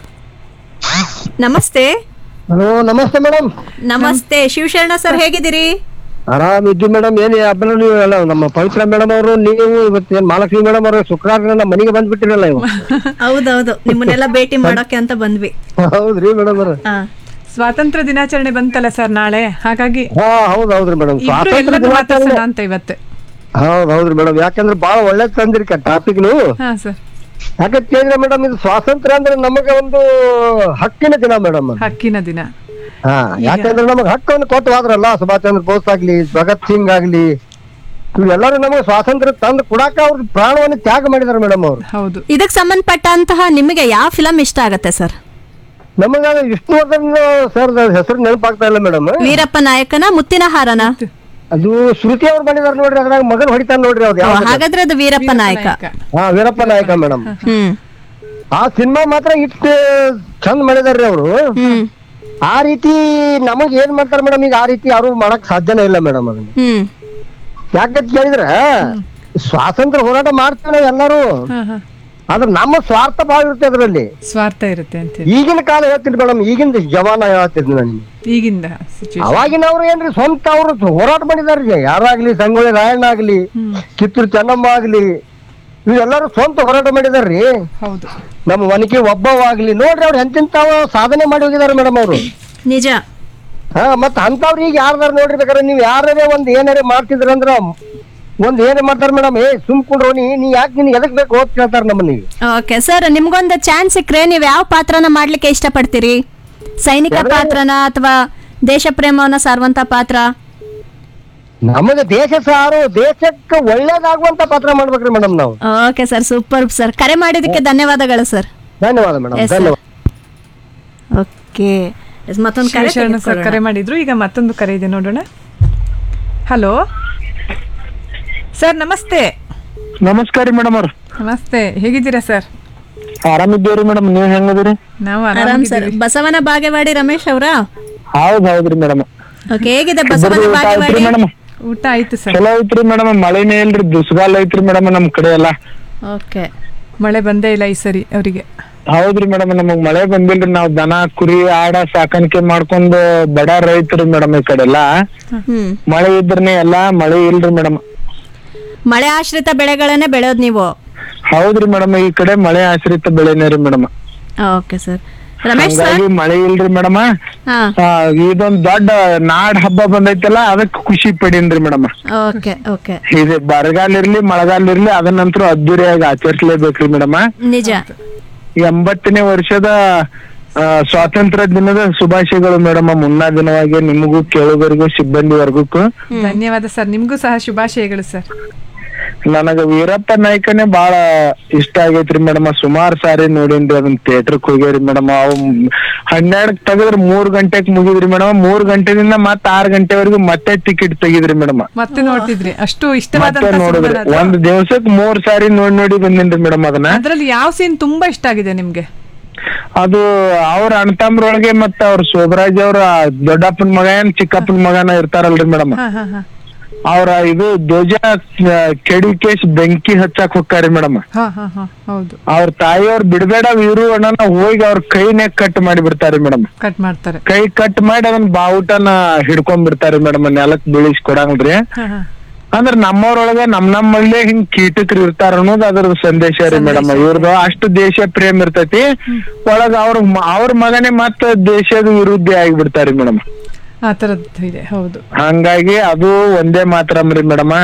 ನಮಸ್ತೆ ಹಲೋ ನಮಸ್ತೆ ಮೇಡಮ್ ನಮಸ್ತೆ ಶಿವಶರಣ ಸರ್ ಹೇಗಿದ್ದೀರಿ ಆರಾಮಿದ್ದು ಮೇಡಮ್ ಏನ್ ಹಬ್ಬನ ನೀವು ಎಲ್ಲ ನಮ್ಮ ಪವಿತ್ರ ಮೇಡಮ್ ಅವರು ನೀವು ಇವತ್ತು ಏನ್ ಮಹಾಲಕ್ಷ್ಮಿ ಮೇಡಮ್ ಅವರು ಶುಕ್ರವಾರ ನಮ್ಮ ಮನೆಗೆ ಬಂದ್ಬಿಟ್ಟಿರಲ್ಲ ಇವ ಹೌದೌದು ನಿಮ್ಮನ್ನೆಲ್ಲ ಭೇಟಿ ಮಾಡೋಕೆ ಅಂತ ಬಂದ್ವಿ ಹೌದ್ರಿ ಮೇಡಮ್ ಅವ್ರ ಸ್ವಾತಂತ್ರ್ಯ ದಿನಾಚರಣೆ ಬಂತಲ್ಲ ಸರ್ ನಾಳೆ ಹಾಗಾಗಿ ಹಾ ಹೌದ್ ಹೌದ್ರಿ ಮೇಡಮ್ ಇಬ್ರು ಸ್ವಾತಂತ್ರ್ಯ ಎಲ್ಲರೂ ಮಾತಾಡ್ಸೋಣ ದಿನಾಚರಣೆ ಅಂತ ಇವತ್ತು ಹೌದ್ ಹೌದ್ರಿ ಮೇಡಮ್ ಯಾಕಂದ್ರೆ ಬಹಳ ಒಳ್ಳೇದ್ ತಂದಿರಿ ಟಾಪಿಕ್ನು ಹಾ ಸರ್ ಯಾಕಂತ ಕೇಳಿದ್ರೆ ಮೇಡಮ್ ಇದು ಸ್ವಾತಂತ್ರ್ಯ ಅಂದ್ರೆ ನಮಗೆ ಒಂದು ಹಕ್ಕಿನ ದಿನ ಮೇಡಮ್ ಹಕ್ಕಿನ ದಿನ ಹಾ ಯಾಕಂದ್ರೆ ನಮಗೆ ಹಕ್ಕನ್ನು ಕೊಟ್ಟು ಹೋದ್ರಲ್ಲ ಸುಭಾಷ್ ಚಂದ್ರ ಬೋಸ್ ಆಗ್ಲಿ ಭಗತ್ ಸಿಂಗ್ ಆಗ್ಲಿ ಇವೆಲ್ಲರೂ ನಮಗೆ ಸ್ವಾತಂತ್ರ್ಯ ತಂದು ಕೊಡಾಕ ಅವ್ರ ಪ್ರಾಣವನ್ನು ತ್ಯಾಗ ಮಾಡಿದಾರೆ ಮೇಡಮ್ ಅವ್ರು ಹೌದು ಇದಕ್ಕೆ ಸಂಬಂಧಪಟ್ಟಂತಹ ನಿಮಗೆ ಯಾವ ಫಿಲಂ ಇಷ್ಟ ಆಗತ್ತೆ ಸರ್ ನಮಗ ವಿಷ್ಣುವರ್ಧನ್ ಸರ್ ಹೆಸರು ನೆನಪಾಗ್ತಾ ಇಲ್ಲ ಮೇಡಮ್ ವೀರಪ್ಪ ನಾಯಕನ ಮುತ್ತಿನ ಹಾರನ ಅದು ಶ್ರುತಿ ಅವ್ರು ಬಂದಿದಾರೆ ನೋಡ್ರಿ ಅದ್ರಾಗ ಮಗನ್ ಹೊಡಿತಾನ ನೋಡ್ರಿ ಅವ್ರು ಯಾವ್ದು? ಹಾಗಾದ್ರೆ ಅದು ವೀರಪ್ಪ ನಾಯಕ ಹಾ ವೀರಪ್ಪ ನಾಯಕ ಮೇಡಮ್ ಹ್ಮ್ ಆ ಸಿನಿಮಾ ಮಾತ್ರ ಇಷ್ಟು ಚಂದ ಮಾಡಿದಾರ್ರಿ ಅವರು ಆ ರೀತಿ ನಮಗ್ ಏನ್ ಮಾಡ್ತಾರ ಮೇಡಮ್ ಈಗ ಆ ರೀತಿ ಯಾರು ಮಾಡಕ್ ಸಾಧ್ಯನೇ ಇಲ್ಲ ಮೇಡಮ್ ಅದನ್ನ ಹ್ಮ್ ಯಾಕಂತ ಕೇಳಿದ್ರೆ ಸ್ವಾತಂತ್ರ್ಯ ಹೋರಾಟ ಮಾಡ್ತಾನೆ ಎಲ್ಲರೂ ಆದ್ರೆ ನಮ್ಮ ಸ್ವಾರ್ಥ ಭಾಳ ಇರುತ್ತೆ ಅದರಲ್ಲಿ ಸ್ವಾರ್ಥ ಇರುತ್ತೆ ಅಂತ ಈಗಿನ ಕಾಲ ಹೇಳ್ತೀನಿ ಮೇಡಮ್ ಈಗಿನ ಜವಾನ ಹೇಳ್ತಿದ್ನಿ ನಾನು ಈಗಿಂದ situation. ಅವಾಗಿನವ್ರು ಏನ್ರಿ ಸ್ವಂತ ಅವ್ರು ಹೋರಾಟ ಮಾಡಿದಾರ್ರಿ ಯಾರಾಗ್ಲಿ ಸಂಗೊಳ್ಳಿ ರಾಯಣ್ಣ ಆಗ್ಲಿ ಕಿತ್ತೂರು ಚೆನ್ನಮ್ಮ ಆಗ್ಲಿ ಇವೆಲ್ಲರೂ ಸ್ವಂತ ಹೋರಾಟ ಮಾಡಿದಾರ್ರಿ ಹೌದು ನಮ್ಮ ಒನಕೆ ಒಬ್ಬವಾಗ್ಲಿ ನೋಡ್ರಿ ಅವ್ರು ಎಂತೆಂತಾವ ಸಾಧನೆ ಮಾಡಿ ಹೋಗಿದಾರೆ ಮೇಡಮ್ ಅವರು ನಿಜ ಹಾ ಮತ್ತ ಅಂತವ್ರು ಈಗ ಯಾರ್ದಾರ ನೋಡ್ರಿ ಬೇಕಾದ್ರೆ ನೀವ್ ಯಾರೇ ಒಂದ್ ಏನಾರೇ ಮಾಡ್ತಿದ್ರಂದ್ರ ಒಂದ್ ಏನೇ ಮಾಡ್ತಾರ ಮೇಡಮ್ ಏ ಸುಮ್ ಕುಂಡ್ರು ನೀ ನೀ ಯಾಕೆ ನಿನ್ ಎದಕ್ ಬೇಕು ಓದ್ ಕೇಳ್ತಾರ ನಮ್ಮ ನೀವು ಓಕೆ ಸರ್ ನಿಮ್ಗೊಂದು ಚಾನ್ಸ್ ಸಿಕ್ಕರೆ ನೀವು ಯಾವ ಪಾತ್ರನ ಮಾಡ್ಲಿಕ್ಕೆ ಇಷ್ಟಪಡ್ತೀರಿ ಸೈನಿಕ ಪಾತ್ರನ ಅಥವಾ ದೇಶ ಪ್ರೇಮವನ್ನ ಸಾರುವಂತ ಪಾತ್ರ ನಮಗೆ ದೇಶ ಸಾರು ದೇಶಕ್ಕೆ ಒಳ್ಳೇದಾಗುವಂತ ಪಾತ್ರ ಮಾಡ್ಬೇಕ್ರಿ ಮೇಡಮ್ ನಾವು ಓಕೆ ಸರ್ ಸೂಪರ್ ಸರ್ ಕರೆ ಮಾಡಿದಕ್ಕೆ ಧನ್ಯವಾದಗಳು ಸರ್ ಧನ್ಯವಾದ ಮೇಡಮ್ Yes, sir. ಧನ್ಯವಾದ ಓಕೆ ಮತ್ತೊಂದು ಕರೆ ಶಿವಶರಣ ಸರ್ ತೆಗೆದುಕೊಳ್ಳೋಣ. ಕರೆ ಮಾಡಿದ್ರು ಈಗ ಮತ್ತೊಂದು ಕರೆ ಇದೆ ನೋಡೋಣ ಹಲೋ ಸರ್ ನಮಸ್ತೆ ನಮಸ್ಕಾರ ಮೇಡಮ್ ಅವ್ರ ನಮಸ್ತೆ ಹೇಗಿದ್ದೀರಾ ಸರ್ ಆರಾಮಿದ್ದೇವ್ರಿ ಮೇಡಮ್ ನೀವ್ ಹೆಂಗದಿರಿ ನಾವು ಆರಾಮ್ ಸರ್ ಬಸವನ ಬಾಗೇವಾಡಿ ರಮೇಶ್ ಅವರಾ ಹೌದ್ ಹೌದ್ರಿ ಮೇಡಮ್ ಓಕೆ ಹೇಗಿದೆ ಬಸವನ ಊಟ ಐತ್ರಿ ಬಾಗೇವಾಡಿ ಮೇಡಮ್ ಊಟ ಆಯ್ತು ಸರ್ ಚಲೋ ಐತ್ರಿ ಮೇಡಮ್ ಮಳೆನೇ ಇಲ್ರಿ ದುಸ್ಗಾಲ ಐತ್ರಿ ಮೇಡಮ್ ನಮ್ ಕಡೆ ಎಲ್ಲಾ ಓಕೆ ಮಳೆ ಬಂದೇ ಇಲ್ಲ ಈ ಸರಿ ಅವರಿಗೆ ಹೌದ್ರಿ ಮೇಡಮ್ ನಮಗ್ ಮಳೆ ಬಂದಿಲ್ರಿ ನಾವ್ ದನ ಕುರಿ ಆಡ ಸಾಕಾಣಿಕೆ ಮಾಡ್ಕೊಂಡು ಬಡ ರೈತರು ಮೇಡಮ್ ಈ ಕಡೆ ಎಲ್ಲಾ ಹ್ಮ್ ಮಳೆ ಇದ್ರನೆ ಎಲ್ಲಾ ಮಳೆ ಇಲ್ರಿ ಮೇಡಮ್ ಮಳೆ ಆಶ್ರಿತ ಬೆಳೆಗಳನ್ನೇ ಬೆಳೆಯೋದು ನೀವು ಹೌದ್ರಿ ಮೇಡಮ್ ಈ ಕಡೆ ಮಳೆ ಆಶ್ರಿತ ಬೆಳೆನೇ ರೀ madam okay sir Ramesh sir ಹಂಗಾಗಿ ಮಳೆ ಇಲ್ರಿ ಮೇಡಮ್ ಹಾ ಇದೊಂದ್ ದೊಡ್ಡ ನಾಡ್ ಹಬ್ಬ ಬಂದೈತಲ್ಲ ಅದಕ್ ಖುಷಿ ಪಡೀನ್ರಿ ಮೇಡಮ್ ಓಕೆ ಓಕೆ ಇದು ಬರಗಾಲ ಇರ್ಲಿ ಮಳೆಗಾಲ ಇರ್ಲಿ ಅದನ್ನಂತೂ ಅದ್ದೂರಿಯಾಗಿ ಆಚರಿಸ್ಲೇಬೇಕ್ರಿ ಮೇಡಮ್ ನಿಜ ಎಂಬತ್ತನೇ ವರ್ಷದ ಆ, ಸ್ವಾತಂತ್ರ್ಯ ದಿನದ ಶುಭಾಶಯಗಳು ಮೇಡಮ್ ಮುನ್ನಾ ದಿನವಾಗಿ ನಿಮಗೂ ಕೇಳುಗರಿಗೂ ಸಿಬ್ಬಂದಿ ವರ್ಗಕ್ಕೂ ಧನ್ಯವಾದ ಸರ್ ನಿಮ್ಗೂ ಸಹ ಶುಭಾಶಯಗಳು ಸರ್ ನನಗ ವೀರಪ್ಪ ನಾಯ್ಕನೇ ಬಾಳ ಇಷ್ಟ ಆಗೈತ್ರಿ ಮೇಡಮ್ ಸುಮಾರು ಸಾರಿ ನೋಡೀನ್ರಿ ಅದನ್ನ ಥಿಯೇಟರ್ಕ್ ಹೋಗ್ಯಾರಿ ಮೇಡಮ್ ಅವ್ ಹನ್ನೆರಡಕ್ ತೆಗದ್ರ ಮೂರ್ ಗಂಟೆಕ್ ಮುಗಿದ್ರಿ ಮೇಡಮ್ ಮೂರ್ ಗಂಟೆದಿಂದ ಮತ್ತ್ ಆರ್ ಗಂಟೆವರೆಗೂ ಮತ್ತೆ ಟಿಕೆಟ್ ತೆಗಿದ್ರಿ ಮೇಡಮ್ ಮತ್ತೆ ನೋಡ್ತಿದ್ರಿ ಅಷ್ಟು ಮತ್ತೆ ಇಷ್ಟವಾದಂತ ನೋಡಿದ್ರಿ ಒಂದ್ ದಿವ್ಸಕ್ ಮೂರ್ ಸಾರಿ ನೋಡ್ ನೋಡಿ ಬಂದಿನ್ರಿ ಮೇಡಮ್ ಅದನ್ನ ಅದ್ರಲ್ಲಿ ಯಾವ ಸೀನ್ ತುಂಬಾ ಇಷ್ಟ ಆಗಿದೆ ನಿಮ್ಗೆ ಅದು ಅವ್ರ ಅಣ್ತಮ್ರೊಳಗೆ ಮತ್ತ ಅವ್ರ ಶೋಭರಾಜ್ ಅವ್ರ ದೊಡ್ಡಪ್ಪನ ಮಗ ಏನ್ ಚಿಕ್ಕಪ್ಪನ ಮಗನ ಇರ್ತಾರಲ್ರಿ ಮೇಡಮ್ ಹಾ ಹಾ ಹಾ ಅವ್ರ ಇದು ಧ್ವಜ ಆ, ಕೆಡಿ ಕೇಸ್ ಬೆಂಕಿ ಹಚ್ಚಾಕ್ ಹೋಗ್ತಾರಿ ಮೇಡಮ್ ಹಾ ಹಾ ಹಾ ಹೌದು ಅವ್ರ ತಾಯಿಯವ್ರ ಬಿಡ್ಬೇಡ ವೀರು ಅಣ್ಣನ ಹೋಗಿ ಅವ್ರ ಕೈನೇ ಕಟ್ ಮಾಡಿ ಬಿಡ್ತಾರೆ ಮೇಡಮ್ ಕಟ್ ಮಾಡ್ತಾರೆ ಕೈ ಕಟ್ ಮಾಡಿ ಅದನ್ನ ಬಾವುಟನ ಹಿಡ್ಕೊಂಡ್ ಬಿಡ್ತಾರೆ ಮೇಡಮ್ ನೆಲಕ್ ಬೀಳಿಸ್ ಕೊಡಂಗ್ರಿ ಹಾ ಹಾ ಅಂದ್ರ ನಮ್ಮವ್ರೊಳಗ ನಮ್ ನಮ್ಮಲ್ಲೇ ಹಿಂಗ್ ಕೀಟಕರು ಇರ್ತಾರ ಅನ್ನೋದು ಅದ್ರದ್ದು ಸಂದೇಶ ರೀ ಮೇಡಮ್ ಇವ್ರದ್ದು ಅಷ್ಟು ದೇಶ ಪ್ರೇಮ ಇರ್ತೈತಿ ಒಳಗ ಅವ್ರ ಮ- ಅವ್ರ ಮಗನೇ ಮತ್ತ ದೇಶದ ವಿರುದ್ಧ ಆಗಿಬಿಡ್ತಾರಿ ಮೇಡಮ್ ಆ ತರದ್ದು ಇದೆ ಹೌದು ಹಂಗಾಗಿ ಅದು ಒಂದೇ ಮಾತ್ರ ರೀ ಮೇಡಮ್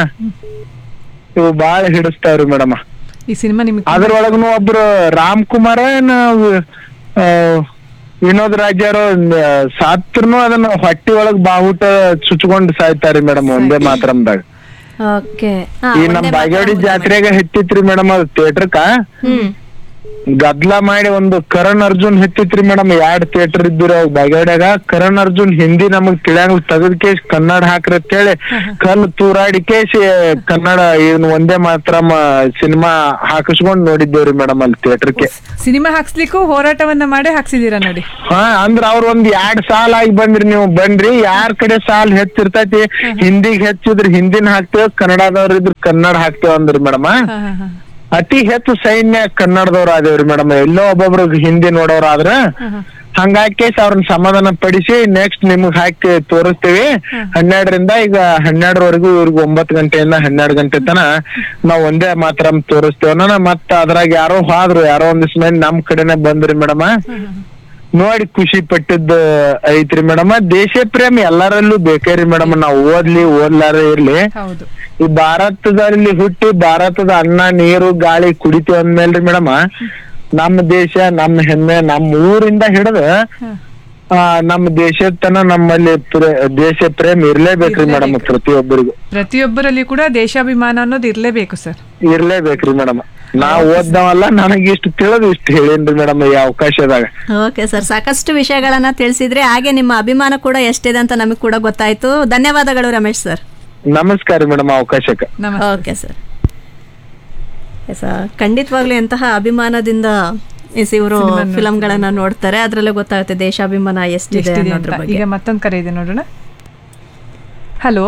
ಇವು ಬಾಳ ಹಿಡಿಸ್ತಾವ್ರಿ ಮೇಡಮ್ ಈ ಸಿನಿಮಾ ನಿಮ್ಗೆ ಅದ್ರೊಳಗನು ಒಬ್ರು ರಾಮ್ ಕುಮಾರ ಏನ ಆ, ವಿನೋದ್ ರಾಜ್ಯಾರು ಸಾತ್ರನು ಅದನ್ನ ಹೊಟ್ಟಿ ಒಳಗ್ ಬಾವುಟ ಚುಚ್ಕೊಂಡ್ ಸಾಯ್ತಾರಿ ಮೇಡಮ್ ಒಂದೇ ಮಾತ್ರಮ್ದಾಗ ಓಕೆ ಈ ನಮ್ ಬಾಗೇವಾಡಿ ಜಾತ್ರೆಗ ಹತ್ತಿತ್ರಿ ಮೇಡಮ್ ಅದು ಥಿಯೇಟರ್ಕ ಹ್ಮ್ ಗದ್ಲ ಮಾಡಿ ಒಂದು ಕರಣ್ ಅರ್ಜುನ್ ಹತ್ತಿತ್ರಿ ಮೇಡಮ್ ಎರಡ್ ಥಿಯೇಟರ್ ಇದ್ದಿರ ಬಾಗೇವಾಡ್ಯಾಗ ಕರಣ್ ಅರ್ಜುನ್ ಹಿಂದಿ ನಮಗ್ ತಿಳಿಯಂಗ್ ತೆಗದ್ ಕೇಸ್ ಕನ್ನಡ ಹಾಕ್ರಿ ಅಂತೇಳಿ ಕಲ್ ತೂರಾಡಿ ಕೇಸ್ ಕನ್ನಡ ಇದನ್ನ ಒಂದೇ ಮಾತ್ರ ಸಿನಿಮಾ ಹಾಕಿಸ್ಕೊಂಡ್ ನೋಡಿದ್ದೇವ್ರಿ ಮೇಡಮ್ ಅಲ್ಲಿ ಥಿಯೇಟರ್ಗೆ ಸಿನಿಮಾ ಹಾಕ್ಸ್ಲಿಕ್ಕೂ ಹೋರಾಟವನ್ನ ಮಾಡೇ ಹಾಕ್ಸಿದೀರಾ ನೋಡಿ ಹಾ ಅಂದ್ರ ಅವ್ರ ಒಂದ್ ಎರಡ್ ಸಾಲ ಆಗಿ ಬಂದ್ರಿ ನೀವು ಬನ್ರಿ ಯಾರ್ ಕಡೆ ಸಾಲ್ ಹೆಚ್ಚಿರ್ತೈತಿ ಹಿಂದಿಗ್ ಹೆಚ್ಚಿದ್ರ ಹಿಂದಿನ ಹಾಕ್ತೇವ್ ಕನ್ನಡದವ್ರ ಇದ್ರ ಕನ್ನಡ ಹಾಕ್ತೇವ್ ಅಂದ್ರಿ ಮೇಡಮ್ ಹಾ ಹಾ ಹಾ ಅತಿ ಹೆಚ್ಚು ಸೈನ್ಯ ಕನ್ನಡದವ್ರ ಆದೇವ್ರಿ ಮೇಡಮ್ ಎಲ್ಲೋ ಒಬ್ಬೊಬ್ರು ಹಿಂದಿ ನೋಡೋರ್ ಆದ್ರ ಹಂಗಾಗಿ ಅವ್ರನ್ನ ಸಮಾಧಾನ ಪಡಿಸಿ ನೆಕ್ಸ್ಟ್ ನಿಮ್ಗ್ ಹಾಕಿ ತೋರಿಸ್ತೀವಿ ಹನ್ನೆರಡರಿಂದ ಈಗ ಹನ್ನೆರಡರವರೆಗೂ ಇವ್ರಿಗೆ ಒಂಬತ್ತು ಗಂಟೆಯಿಂದ ಹನ್ನೆರಡು ಗಂಟೆ ತನ ನಾವ್ ಒಂದೇ ಮಾತ್ರ ತೋರಿಸ್ತೇವ ನಾನು ಮತ್ತ ಅದ್ರಾಗ ಯಾರೋ ಹೋದ್ರು ಯಾರೋ ಒಂದಿವ್ಸ ಮಂದಿ ನಮ್ ಕಡೆನೆ ಬಂದ್ರಿ ಮೇಡಮ್ ನೋಡಿ ಖುಷಿ ಪಟ್ಟಿದ್ದು ಐತ್ರಿ ಮೇಡಮ್ ದೇಶ ಪ್ರೇಮ ಎಲ್ಲರಲ್ಲೂ ಬೇಕೇ ರೀ ಮೇಡಮ್ ನಾವ್ ಓದ್ಲಿ ಓದ್ಲಾರ ಇರ್ಲಿ ಹೌದು ಈ ಭಾರತದಲ್ಲಿ ಹುಟ್ಟಿ ಭಾರತದ ಅನ್ನ ನೀರು ಗಾಳಿ ಕುಡಿತೀವಿ ಅಂದ್ಮೇಲ್ರಿ ಮೇಡಮ್ ನಮ್ಮ ದೇಶ ನಮ್ಮ ಹೆಮ್ಮೆ ನಮ್ಮ ಊರಿಂದ ಹಿಡಿದು ಆ ನಮ್ಮ ದೇಶದ ತನ ನಮ್ಮಲ್ಲಿ ಪ್ರ- ದೇಶ ಪ್ರೇಮ ಇರ್ಲೇಬೇಕ್ರಿ ಮೇಡಮ್ ಪ್ರತಿಯೊಬ್ಬರಿಗೂ ಪ್ರತಿಯೊಬ್ಬರಲ್ಲಿ ಕೂಡ ದೇಶಾಭಿಮಾನ ಅನ್ನೋದು ಇರ್ಲೇಬೇಕು ಸರ್ ಇರ್ಲೇಬೇಕ್ರಿ ಮೇಡಮ್ ನಾವ್ ಓದ್ದವಲ್ಲ ನನಗೆ ಇಷ್ಟು ತಿಳಿದು ಇಷ್ಟು ಹೇಳೇನ್ರಿ ಮೇಡಮ್ ಈ ಅವಕಾಶದಾಗ ಓಕೆ ಸರ್ ಸಾಕಷ್ಟು ವಿಷಯಗಳನ್ನ ತಿಳಿಸಿದ್ರಿ ಹಾಗೆ ನಿಮ್ಮ ಅಭಿಮಾನ ಕೂಡ ಎಷ್ಟಿದೆ ಅಂತ ನಮಗೆ ಕೂಡ ಗೊತ್ತಾಯ್ತು ಧನ್ಯವಾದಗಳು ರಮೇಶ್ ಸರ್ ನಮಸ್ಕಾರ ಮೇಡಮ್ ಅವಕಾಶಕ್ಕೆ ಓಕೆ ಸರ್ ಎಸ್ ಖಂಡಿತವಾಗ್ಲೂ ಎಂತಹ ಅಭಿಮಾನದಿಂದ ಎಸ್ ಇವರು ಸಿನಿಮಾನ ಫಿಲಂಗಳನ್ನ ನೋಡ್ತಾರೆ ಅದ್ರಲ್ಲೇ ಗೊತ್ತಾಗುತ್ತೆ ದೇಶಾಭಿಮಾನ ಎಷ್ಟಿದೆ ಎಷ್ಟಿದೆ ಅನ್ನೋದ್ರ ಅಂತ ಬಗ್ಗೆ ಈಗ ಮತ್ತೊಂದು ಕರೆ ಇದೆ ನೋಡೋಣ ಹಲೋ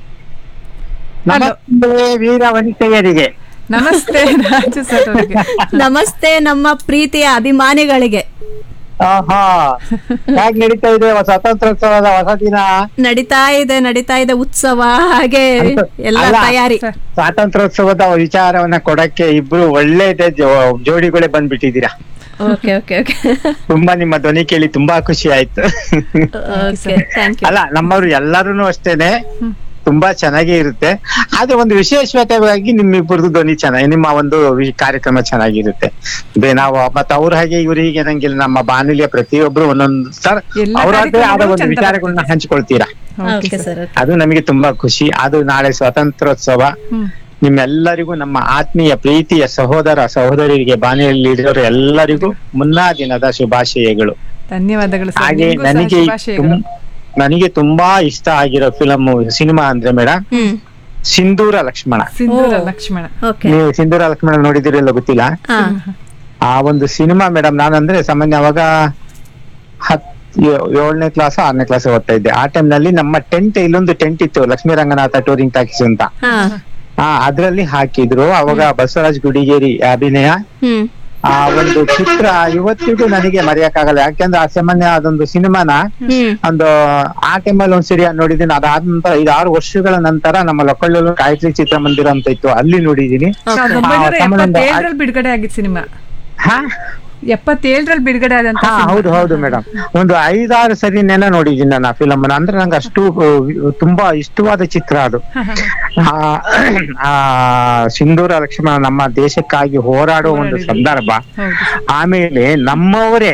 ನಮಸ್ತೆ ವೀರ ವನಿತೆಯರಿಗೆ ನಮಸ್ತೆ ರಾಜು ಸರ್ ಅವರಿಗೆ ನಮಸ್ತೆ ನಮ್ಮ ಪ್ರೀತಿಯ ಅಭಿಮಾನಿಗಳಿಗೆ ಆಹಾ ಹೇಗ್ ನಡೀತಾ ಇದೆ ಸ್ವಾತಂತ್ರ್ಯೋತ್ಸವದ ಹೊಸ ದಿನ ನಡೀತಾ ಇದೆ ನಡೀತಾ ಇದೆ ಉತ್ಸವ ಹಾಗೆ ಎಲ್ಲ ಅಲ್ಲ, ತಯಾರಿ ಸ್ವಾತಂತ್ರ್ಯೋತ್ಸವದ ವಿಚಾರವನ್ನ ಕೊಡಕ್ಕೆ ಇಬ್ರು ಒಳ್ಳೆ ಜೋ- ಜೋಡಿಗಳೇ ಬಂದ್ಬಿಟ್ಟಿದ್ದೀರಾ ಓಕೆ ಓಕೆ ಓಕೆ ತುಂಬಾ ನಿಮ್ಮ ಧ್ವನಿ ಕೇಳಿ ತುಂಬಾ ಖುಷಿ ಆಯ್ತು ಓಕೆ ಥ್ಯಾಂಕ್ ಯು ಅಲ್ಲ ನಮ್ಮವ್ರು ಎಲ್ಲರೂ ಅಷ್ಟೇನೆ ತುಂಬಾ ಚೆನ್ನಾಗೇ ಇರುತ್ತೆ ಆದ್ರೆ ಒಂದು ವಿಶೇಷವಾಗಿ ನಿಮ್ಮಿಬ್ಬರದು ಧ್ವನಿ ಚೆನ್ನಾಗಿ ನಿಮ್ಮ ಒಂದು ವಿ- ಕಾರ್ಯಕ್ರಮ ಚೆನ್ನಾಗಿರುತ್ತೆ ಬೇ ನಾವು ಮತ್ತ ಅವ್ರ ಹಾಗೆ ಇವ್ರ ಹೀಗೆ ನಂಗಿಲ್ಲ ನಮ್ಮ ಬಾನುಲಿಯ ಪ್ರತಿಯೊಬ್ರು ಒಂದೊಂದು ಸರ್ ಎಲ್ಲ ಅವರದ್ದೇ ಆದ ಕಾರ್ಯಕ್ರಮಗಳು ಒಂದು ಚಂದ ವಿಚಾರಗಳನ್ನ ಹಂಚ್ಕೊಳ್ತೀರಾ ಓಕೆ ಸರ್ ಅದು ನಮಗೆ ತುಂಬಾ ಖುಷಿ ಅದು ನಾಳೆ ಸ್ವಾತಂತ್ರ್ಯೋತ್ಸವ ನಿಮ್ಮೆಲ್ಲರಿಗೂ ನಮ್ಮ ಆತ್ಮೀಯ ಪ್ರೀತಿಯ ಸಹೋದರ ಸಹೋದರಿಯರಿಗೆ ಬಾನುಲಿ ಹಿಡಿದವರು ಎಲ್ಲರಿಗೂ ಮುನ್ನಾ ದಿನದ ಶುಭಾಶಯಗಳು ಧನ್ಯವಾದಗಳು ಸರ್ ಹಾಗೆ ನಿಮ್ಗೂ ಸಹ ನನಗೆ ಶುಭಾಶಯಗಳು ತುಂ- ನನಗೆ ತುಂಬಾ ಇಷ್ಟ ಆಗಿರೋ ಫಿಲಮ್ ಸಿನಿಮಾ ಅಂದ್ರೆ ಮೇಡಮ್ ಸಿಂಧೂರ ಲಕ್ಷ್ಮಣ ಸಿಂಧೂರ ಲಕ್ಷ್ಮಣ ಓಕೆ ನೀವು ಸಿಂಧೂರ ಲಕ್ಷ್ಮಣ ನೋಡಿದಿರಲ್ಲ ಗೊತ್ತಿಲ್ಲ ಆ ಒಂದು ಸಿನಿಮಾ ಮೇಡಮ್ ನಾನಂದ್ರೆ ಸಾಮಾನ್ಯ ಅವಾಗ ಹತ್ ಏ- ಏಳನೇ ಕ್ಲಾಸ್ ಆರನೇ ಕ್ಲಾಸ್ ಓದ್ತಾ ಇದ್ದೆ ಆ time ನಲ್ಲಿ ನಮ್ಮ ಟೆಂಟ್ ಇಲ್ಲೊಂದು ಟೆಂಟ್ ಇತ್ತು ಲಕ್ಷ್ಮೀ ರಂಗನಾಥ ಟೂರಿಂಗ್ ಟಾಕೀಸ್ ಅಂತ ಆ ಅದ್ರಲ್ಲಿ ಹಾಕಿದ್ರು ಅವಾಗ ಬಸವರಾಜ್ ಗುಡಿಗೇರಿ ಅಭಿನಯ ಹ್ಮ್ ಆ ಒಂದು ಚಿತ್ರ ಇವತ್ತಿಗೂ ನನಗೆ ಮರೆಯಕ್ಕಾಗಲ್ಲ ಯಾಕೆಂದ್ರೆ ಆ ಸಾಮಾನ್ಯ ಅದೊಂದು ಸಿನಿಮಾನ ಒಂದು ಆ ಟೈಮಲ್ಲಿ ಒಂದ್ ಸರಿ ನೋಡಿದೀನಿ ಅದಾದ ನಂತರ ಐದಾರು ವರ್ಷಗಳ ನಂತರ ನಮ್ಮ ಲೊಕಳ್ಳೂರು ಗಾಯತ್ರಿ ಚಿತ್ರಮಂದಿರ ಅಂತ ಇತ್ತು ಅಲ್ಲಿ ನೋಡಿದೀನಿ ಸಾವಿರದ ಆ ಒಂಬೈನೂರ ಸಾಮಾನ್ಯ ಒಂದು- ಎಪ್ಪತ್ತೇಳರಲ್ಲಿ ಬಿಡುಗಡೆ ಆಗಿದ್ ಸಿನಿಮಾ ಎಪ್ಪತ್ತೇಳರಲ್ಲಿ ಬಿಡುಗಡೆ ಆದಂತ ಹಾ ಹೌದು ಹೌದು ಮೇಡಮ್ ಒಂದು ಐದಾರು ಸರಿ ನೆನ ನೋಡಿದ್ದೀನಿ ನಾನು ಆ ಫಿಲಮ್ ಅಂದ್ರೆ ನಂಗೆ ಅಷ್ಟು ಅಹ್, ತುಂಬಾ ಇಷ್ಟವಾದ ಚಿತ್ರ ಅದು ಆ ಆ, ಸಿಂಧೂರ ಲಕ್ಷ್ಮಣ ನಮ್ಮ ದೇಶಕ್ಕಾಗಿ ಹೋರಾಡುವ ಒಂದು ಸಂದರ್ಭ ಆಮೇಲೆ ನಮ್ಮವರೇ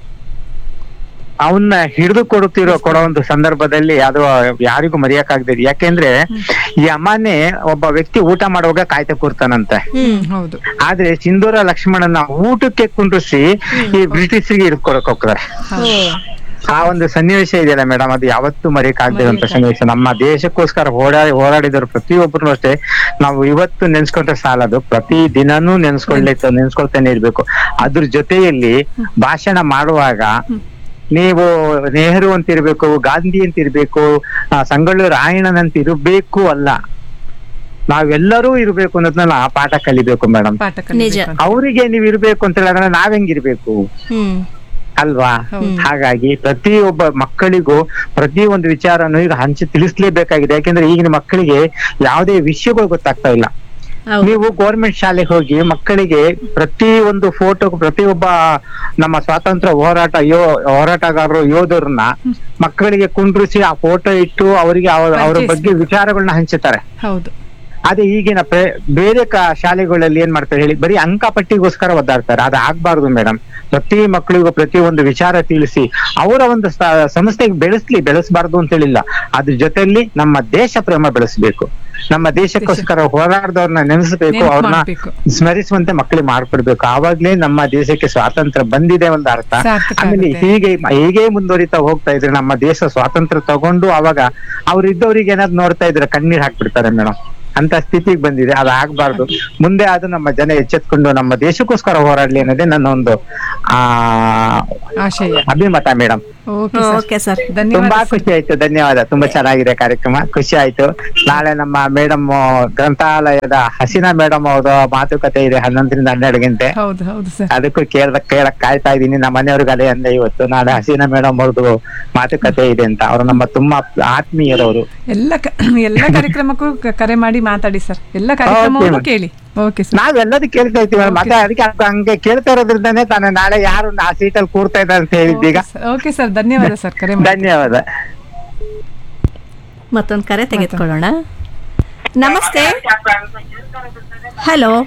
ಅವನ್ನ ಹಿಡಿದು ಕೊಡುತ್ತಿರೋ ಕೊಡೋ ಒಂದು ಸಂದರ್ಭದಲ್ಲಿ ಅದು ಯಾರಿಗೂ ಮರೆಯಕ್ಕಾಗದೆ ಯಾಕೆಂದ್ರೆ ಈ ಅಮ್ಮನೇ ಒಬ್ಬ ವ್ಯಕ್ತಿ ಊಟ ಮಾಡುವಾಗ ಕಾಯ್ತಾ ಕೂರ್ತಾನಂತೆ ಹ್ಮ್ ಹೌದು ಆದ್ರೆ ಸಿಂಧೂರ ಲಕ್ಷ್ಮಣನ ಊಟಕ್ಕೆ ಕುಂಡ್ರಿಸಿ ಈ ಬ್ರಿಟಿಷರಿಗೆ ಹಿಡ್ಕೊಡಕ್ ಹೋಗ್ತಾರೆ ಆ ಒಂದು ಸನ್ನಿವೇಶ ಇದೆಯಲ್ಲ ಮೇಡಮ್ ಅದು ಯಾವತ್ತೂ ಮರೆಯಕ್ಕಾಗದಿರುವಂತ ಸನ್ನಿವೇಶ ನಮ್ಮ ದೇಶಕ್ಕೋಸ್ಕರ ಹೋರಾಡಿ ಹೋರಾಡಿದವರು ಪ್ರತಿಯೊಬ್ಬರು ಅಷ್ಟೇ ನಾವು ಇವತ್ತು ನೆನ್ಸ್ಕೊಂಡ್ರೆ ಸಾಲದು ಪ್ರತಿ ದಿನಾನೂ ನೆನ್ಸ್ಕೊಳ್ಳಿ ನೆನ್ಸ್ಕೊಳ್ತಾನೆ ಇರ್ಬೇಕು ಅದ್ರ ಜೊತೆಯಲ್ಲಿ ಭಾಷಣ ಮಾಡುವಾಗ ನೀವು ನೆಹರು ಅಂತ ಇರ್ಬೇಕು ಗಾಂಧಿ ಅಂತ ಇರ್ಬೇಕು ಆ, ಸಂಗೊಳ್ಳಿ ರಾಯಣ್ಣನ್ ಅಂತ ಇರಬೇಕು ಅಲ್ಲ ನಾವೆಲ್ಲರೂ ಇರ್ಬೇಕು ಅನ್ನೋದನ್ನ ಆ ಪಾಠ ಕಲಿಬೇಕು ಮೇಡಮ್ ನಿಜ ಅವರಿಗೆ ನೀವು ಇರ್ಬೇಕು ಅಂತ ಹೇಳಿದ್ರೆ ನಾವ್ ಹೆಂಗಿರ್ಬೇಕು ಹ್ಮ್ ಅಲ್ವಾ ಹಾಗಾಗಿ ಪ್ರತಿಯೊಬ್ಬ ಮಕ್ಕಳಿಗೂ ಪ್ರತಿ ಒಂದು ವಿಚಾರನು ಈಗ ಹಂಚಿ ತಿಳಿಸ್ಲೇಬೇಕಾಗಿದೆ ಯಾಕೆಂದ್ರೆ ಈಗಿನ ಮಕ್ಕಳಿಗೆ ಯಾವುದೇ ವಿಷಯಗಳು ಗೊತ್ತಾಗ್ತಾ ಇಲ್ಲ ನೀವು ಗೌರ್ಮೆಂಟ್ ಶಾಲೆಗೆ ಹೋಗಿ ಮಕ್ಕಳಿಗೆ ಪ್ರತಿ ಒಂದು ಫೋಟೋ ಪ್ರತಿಯೊಬ್ಬ ನಮ್ಮ ಸ್ವಾತಂತ್ರ್ಯ ಹೋರಾಟ ಯೋ ಹೋರಾಟಗಾರರು ಯೋಧರನ್ನ ಮಕ್ಕಳಿಗೆ ಕುಂಡ್ರಿಸಿ ಆ ಫೋಟೋ ಇಟ್ಟು ಅವರಿಗೆ ಅವರ ಅವರ ಬಗ್ಗೆ ವಿಚಾರಗಳನ್ನ ಹಂಚುತ್ತಾರೆ ಹೌದು ಅದೇ ಈಗಿನ ಪ್ರೇ- ಬೇರೆ ಕ- ಶಾಲೆಗಳಲ್ಲಿ ಏನ್ ಮಾಡ್ತಾರೆ ಹೇಳಿ ಬರೀ ಅಂಕಪಟ್ಟಿಗೋಸ್ಕರ ಒದ್ದಾಡ್ತಾರೆ ಅದು ಆಗ್ಬಾರ್ದು ಮೇಡಮ್ ಪ್ರತಿ ಮಕ್ಕಳಿಗೂ ಪ್ರತಿ ಒಂದು ವಿಚಾರ ತಿಳಿಸಿ ಅವರ ಒಂದು ಸ- ಸಂಸ್ಥೆಗೆ ಬೆಳೆಸ್ಲಿ ಬೆಳೆಸಬಾರ್ದು ಅಂತ ಹೇಳಿಲ್ಲ ಅದ್ರ ಜೊತೆಯಲ್ಲಿ ನಮ್ಮ ದೇಶ ಪ್ರೇಮ ಬೆಳೆಸಬೇಕು ನಮ್ಮ ದೇಶಕ್ಕೋಸ್ಕರ ಹೋರಾಡದವ್ರನ್ನ ನೆನೆಸ್ಬೇಕು ನೆನ್ಪು ಅವ್ರನ್ನ ಮಾಡ್ಬೇಕು. ಸ್ಮರಿಸುವಂತೆ ಮಕ್ಕಳಿಗೆ ಮಾಡ್ಕೊಡ್ಬೇಕು ಆವಾಗ್ಲೇ ನಮ್ಮ ದೇಶಕ್ಕೆ ಸ್ವಾತಂತ್ರ್ಯ ಬಂದಿದೆ ಒಂದು ಅರ್ಥ ಸಾರ್ಥಕ ಆಮೇಲೆ ಆಗುತ್ತೆ. ಹೀಗೆ ಹೀಗೆ ಮುಂದುವರಿತಾ ಹೋಗ್ತಾ ಇದ್ರೆ ನಮ್ಮ ದೇಶ ಸ್ವಾತಂತ್ರ್ಯ ತಗೊಂಡು ಅವಾಗ ಅವ್ರು ಇದ್ದವ್ರಿಗೆ ಏನಾದ್ರು ನೋಡ್ತಾ ಇದ್ರೆ ಕಣ್ಣೀರ್ ಹಾಕ್ಬಿಡ್ತಾರೆ ಮೇಡಮ್ ಅಂತ ಸ್ಥಿತಿಗೆ ಬಂದಿದೆ ಅದು ಆಗ್ಬಾರ್ದು ಮುಂದೆ ಅದು ನಮ್ಮ ಜನ ಎಚ್ಚೆತ್ಕೊಂಡು ನಮ್ಮ ದೇಶಕ್ಕೋಸ್ಕರ ಹೋರಾಡ್ಲಿ ಅನ್ನೋದೇ ನನ್ನ ಒಂದು ಆ ಆಶಯ ಅಭಿಮತ ಮೇಡಮ್ ಓಕೆ ಓಕೆ ಸರ್ ತುಂಬಾ ಖುಷಿ ಆಯ್ತು ಧನ್ಯವಾದ ತುಂಬಾ ಚೆನ್ನಾಗಿದೆ ಕಾರ್ಯಕ್ರಮ ಖುಷಿ ಆಯ್ತು ನಾಳೆ ನಮ್ಮ ಮೇಡಮ್ ಗ್ರಂಥಾಲಯದ ಹಸಿನಾ ಮೇಡಮ್ ಅವರ ಮಾತುಕತೆ ಇದೆ ಹನ್ನೊಂದರಿಂದ ಹನ್ನೆರಡು ಗಂಟೆ ಹೌದು ಹೌದು ಸರ್ ಅದಕ್ಕೂ ಕೇಳ ಕೇಳಕ್ ಕಾಯ್ತಾ ಇದ್ದೀನಿ ನಮ್ಮ ಮನೆಯವ್ರಿಗೆ ಅದೇ ಅಂದೆ ಇವತ್ತು ನಾಳೆ ಹಸೀನಾ ಮೇಡಮ್ ಅವ್ರದ್ದು ಮಾತುಕತೆ ಇದೆ ಅಂತ ಅವ್ರು ನಮ್ಮ ತುಂಬಾ ಆತ್ಮೀಯರವರು ಎಲ್ಲ ಕ- ಎಲ್ಲ ಕಾರ್ಯಕ್ರಮಕ್ಕೂ ಕ- ಕರೆ ಮಾಡಿ ಮಾತಾಡಿ ಸರ್ ಎಲ್ಲ ಕಾರ್ಯಕ್ರಮವನ್ನು madam. ಕೇಳಿ ಓಕೆ ಸರ್ ನಾವೆಲ್ಲದೂ ಕೇಳ್ತಾ ಇರ್ತೀವಿ madam. ಮತ್ತೆ ಅದಕ್ಕೆ ಅದ್ ಹಂಗೆ ಕೇಳ್ತಾ ಇರೋದ್ರಿಂದಾನೇ ತಾನೇ ನಾಳೆ ಯಾರು ಆ ಸೀಟಲ್ಲಿ ಕೂರ್ತಾ ಇದ್ದಾರೆ ಅಂತ ಹೇಳಿದ್ದೀಗ ಓಕೆ ಸರ್ ಧನ್ಯವಾದ ಸರ್ ಕರೆ ಮಾಡಿ ಧನ್ಯವಾದ ಮತ್ತೊಂದು ಕರೆ ತೆಗೆದುಕೊಳ್ಳೋಣ ನಮಸ್ತೆ ಹಲೋ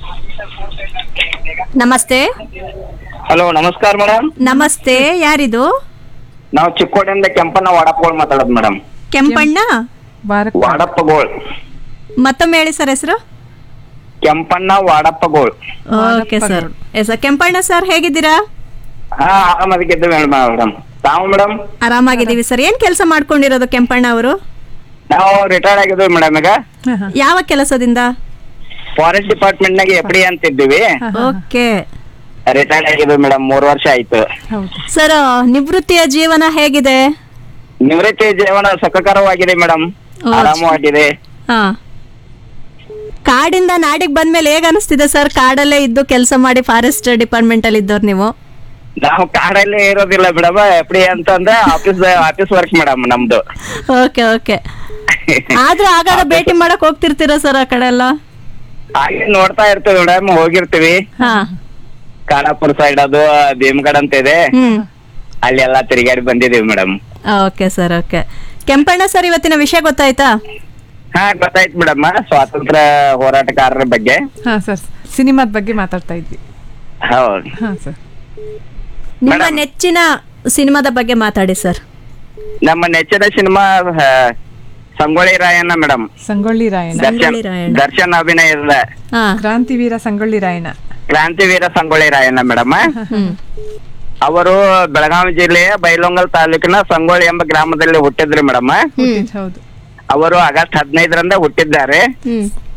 ನಮಸ್ತೆ ಹಲೋ ನಮಸ್ಕಾರ ಮೇಡಮ್ ನಮಸ್ತೆ ಯಾರಿದು ನಾವು ಚಿಕ್ಕೋಡಿಯಿಂದ ಕೆಂಪಣ್ಣ ವಾಡಪ್ಪಗೋಳ್ ಮಾತಾಡೋದು ಮೇಡಮ್ ಕೆಂಪಣ್ಣ ವಾಡಪ್ಪಗೋಳ್ ಮತ್ತೊಮ್ಮೆ ಹೇಳಿ ಸರ್ ಹೆಸರು Kempanna Vadappagol okay sir yes Kempanna sir ಹೇಗಿದ್ದೀರಾ ಹಾ ಆರಾಮದಕ್ಕಿದ್ದು ಮೇಡಮ್ ತಾವು ಮೇಡಮ್ ಆರಾಮಾಗಿದ್ದೀವಿ ಸರ್ ಏನ್ ಕೆಲಸ ಮಾಡ್ಕೊಂಡಿರೋದು ಕೆಂಪಣ್ಣ ಅವರು ನಾವು ರಿಟೈರ್ಡ್ ಆಗಿದ್ವಿ ಮೇಡಮ್ ಈಗ ಯಾವ ಕೆಲಸದಿಂದ ಫಾರೆಸ್ಟ್ ಡಿಪಾರ್ಟ್ಮೆಂಟ್ ನಾಗ ಎಫ್ ಡಿ ಅಂತಿದ್ದೀವಿ ಓಕೆ ರಿಟೈರ್ಡ್ ಆಗಿದ್ವಿ ಮೇಡಮ್ ಮೂರ್ ವರ್ಷ ಆಯ್ತು ಸರ್ ನಿವೃತ್ತಿಯ ಜೀವನ ಹೇಗಿದೆ ನಿವೃತ್ತಿ ಜೀವನ ಸುಖಕರವಾಗಿದೆ ಮೇಡಮ್ ಆರಾಮವಾಗಿದೆ ಹಾ ಕಾಡಿಂದ ನಾಡಿಗೆ ಬಂದ್ಮೇಲೆ ಹೇಗ ಅನಿಸ್ತಿದೆ ಸರ್ ಕಾಡಲ್ಲೇ ಇದ್ದು ಕೆಲಸ ಮಾಡಿ ಫಾರೆಸ್ಟ್ ಡಿಪಾರ್ಟ್ಮೆಂಟ್ ಅಲ್ಲಿ ಇದ್ದವ್ರು ನೀವು ನಾವು ಕಾಡಲ್ಲೇ ಇರೋದಿಲ್ಲ ಮೇಡಮ್ ಎಫ್ ಡಿ ಅಂತಂದ್ರೆ ಆಫೀಸ್ ಆಫೀಸ್ ವರ್ಕ್ ಮೇಡಮ್ ನಮ್ದು ಓಕೆ ಓಕೆ ಆದ್ರೂ ಆಗಾಗ ಭೇಟಿ ಮಾಡಕ್ ಹೋಗ್ತಿರ್ತೀರಾ ಸರ್ ಆ ಕಡೆ ಎಲ್ಲ ಹಾಗೆ ನೋಡ್ತಾ ಇರ್ತೀವಿ ಮೇಡಮ್ ಹೋಗಿರ್ತೀವಿ ಹಾ ಖಾನಾಪುರ ಸೈಡ್ ಅದು ಭೀಮಗಡ್ ಅಂತ ಇದೆ ಹ್ಮ್ ಅಲ್ಲಿ ಎಲ್ಲಾ ತಿರುಗಾಡಿ ಬಂದಿದೀವಿ madam okay sir okay Kempanna sir ಇವತ್ತಿನ ವಿಷಯ ಗೊತ್ತಾಯ್ತಾ ಹಾ ಗೊತ್ತಾಯ್ತು ಮೇಡಮ್ ಸ್ವಾತಂತ್ರ್ಯ ಹೋರಾಟಗಾರರ ಬಗ್ಗೆ ಹಾ ಸರ್ ಸಿನಿಮಾದ ಬಗ್ಗೆ ಮಾತಾಡ್ತಾ ಇದ್ವಿ ಹೌದು ಹಾ ಸರ್ ನಿಮ್ಮ ನೆಚ್ಚಿನ ಸಿನಿಮಾದ ಬಗ್ಗೆ ಮಾತಾಡಿ ಸರ್ ನಮ್ಮ ನೆಚ್ಚಿನ ಸಿನಿಮಾ ಆ, ಸಂಗೊಳ್ಳಿ ರಾಯಣ್ಣ ಮೇಡಮ್ ಸಂಗೊಳ್ಳಿ ರಾಯಣ್ಣ ದರ್ಶನ್ ದರ್ಶನ್ ಅಭಿನಯದ ಕ್ರಾಂತಿವೀರ ಸಂಗೊಳ್ಳಿ ರಾಯಣ್ಣ ಕ್ರಾಂತಿವೀರ ಸಂಗೊಳ್ಳಿ ರಾಯಣ್ಣ ಮೇಡಮ್ ಅವರು ಬೆಳಗಾವಿ ಜಿಲ್ಲೆಯ ಬೈಲೊಂಗಲ್ ತಾಲೂಕಿನ ಸಂಗೊಳ್ಳಿ ಎಂಬ ಗ್ರಾಮದಲ್ಲಿ ಹುಟ್ಟಿದ್ರಿ ಮೇಡಮ್ ಹುಟ್ಟಿದ್ ಹೌದು ಅವರು ಆಗಸ್ಟ್ ಹದಿನೈದರಂದ ಹುಟ್ಟಿದ್ದಾರೆ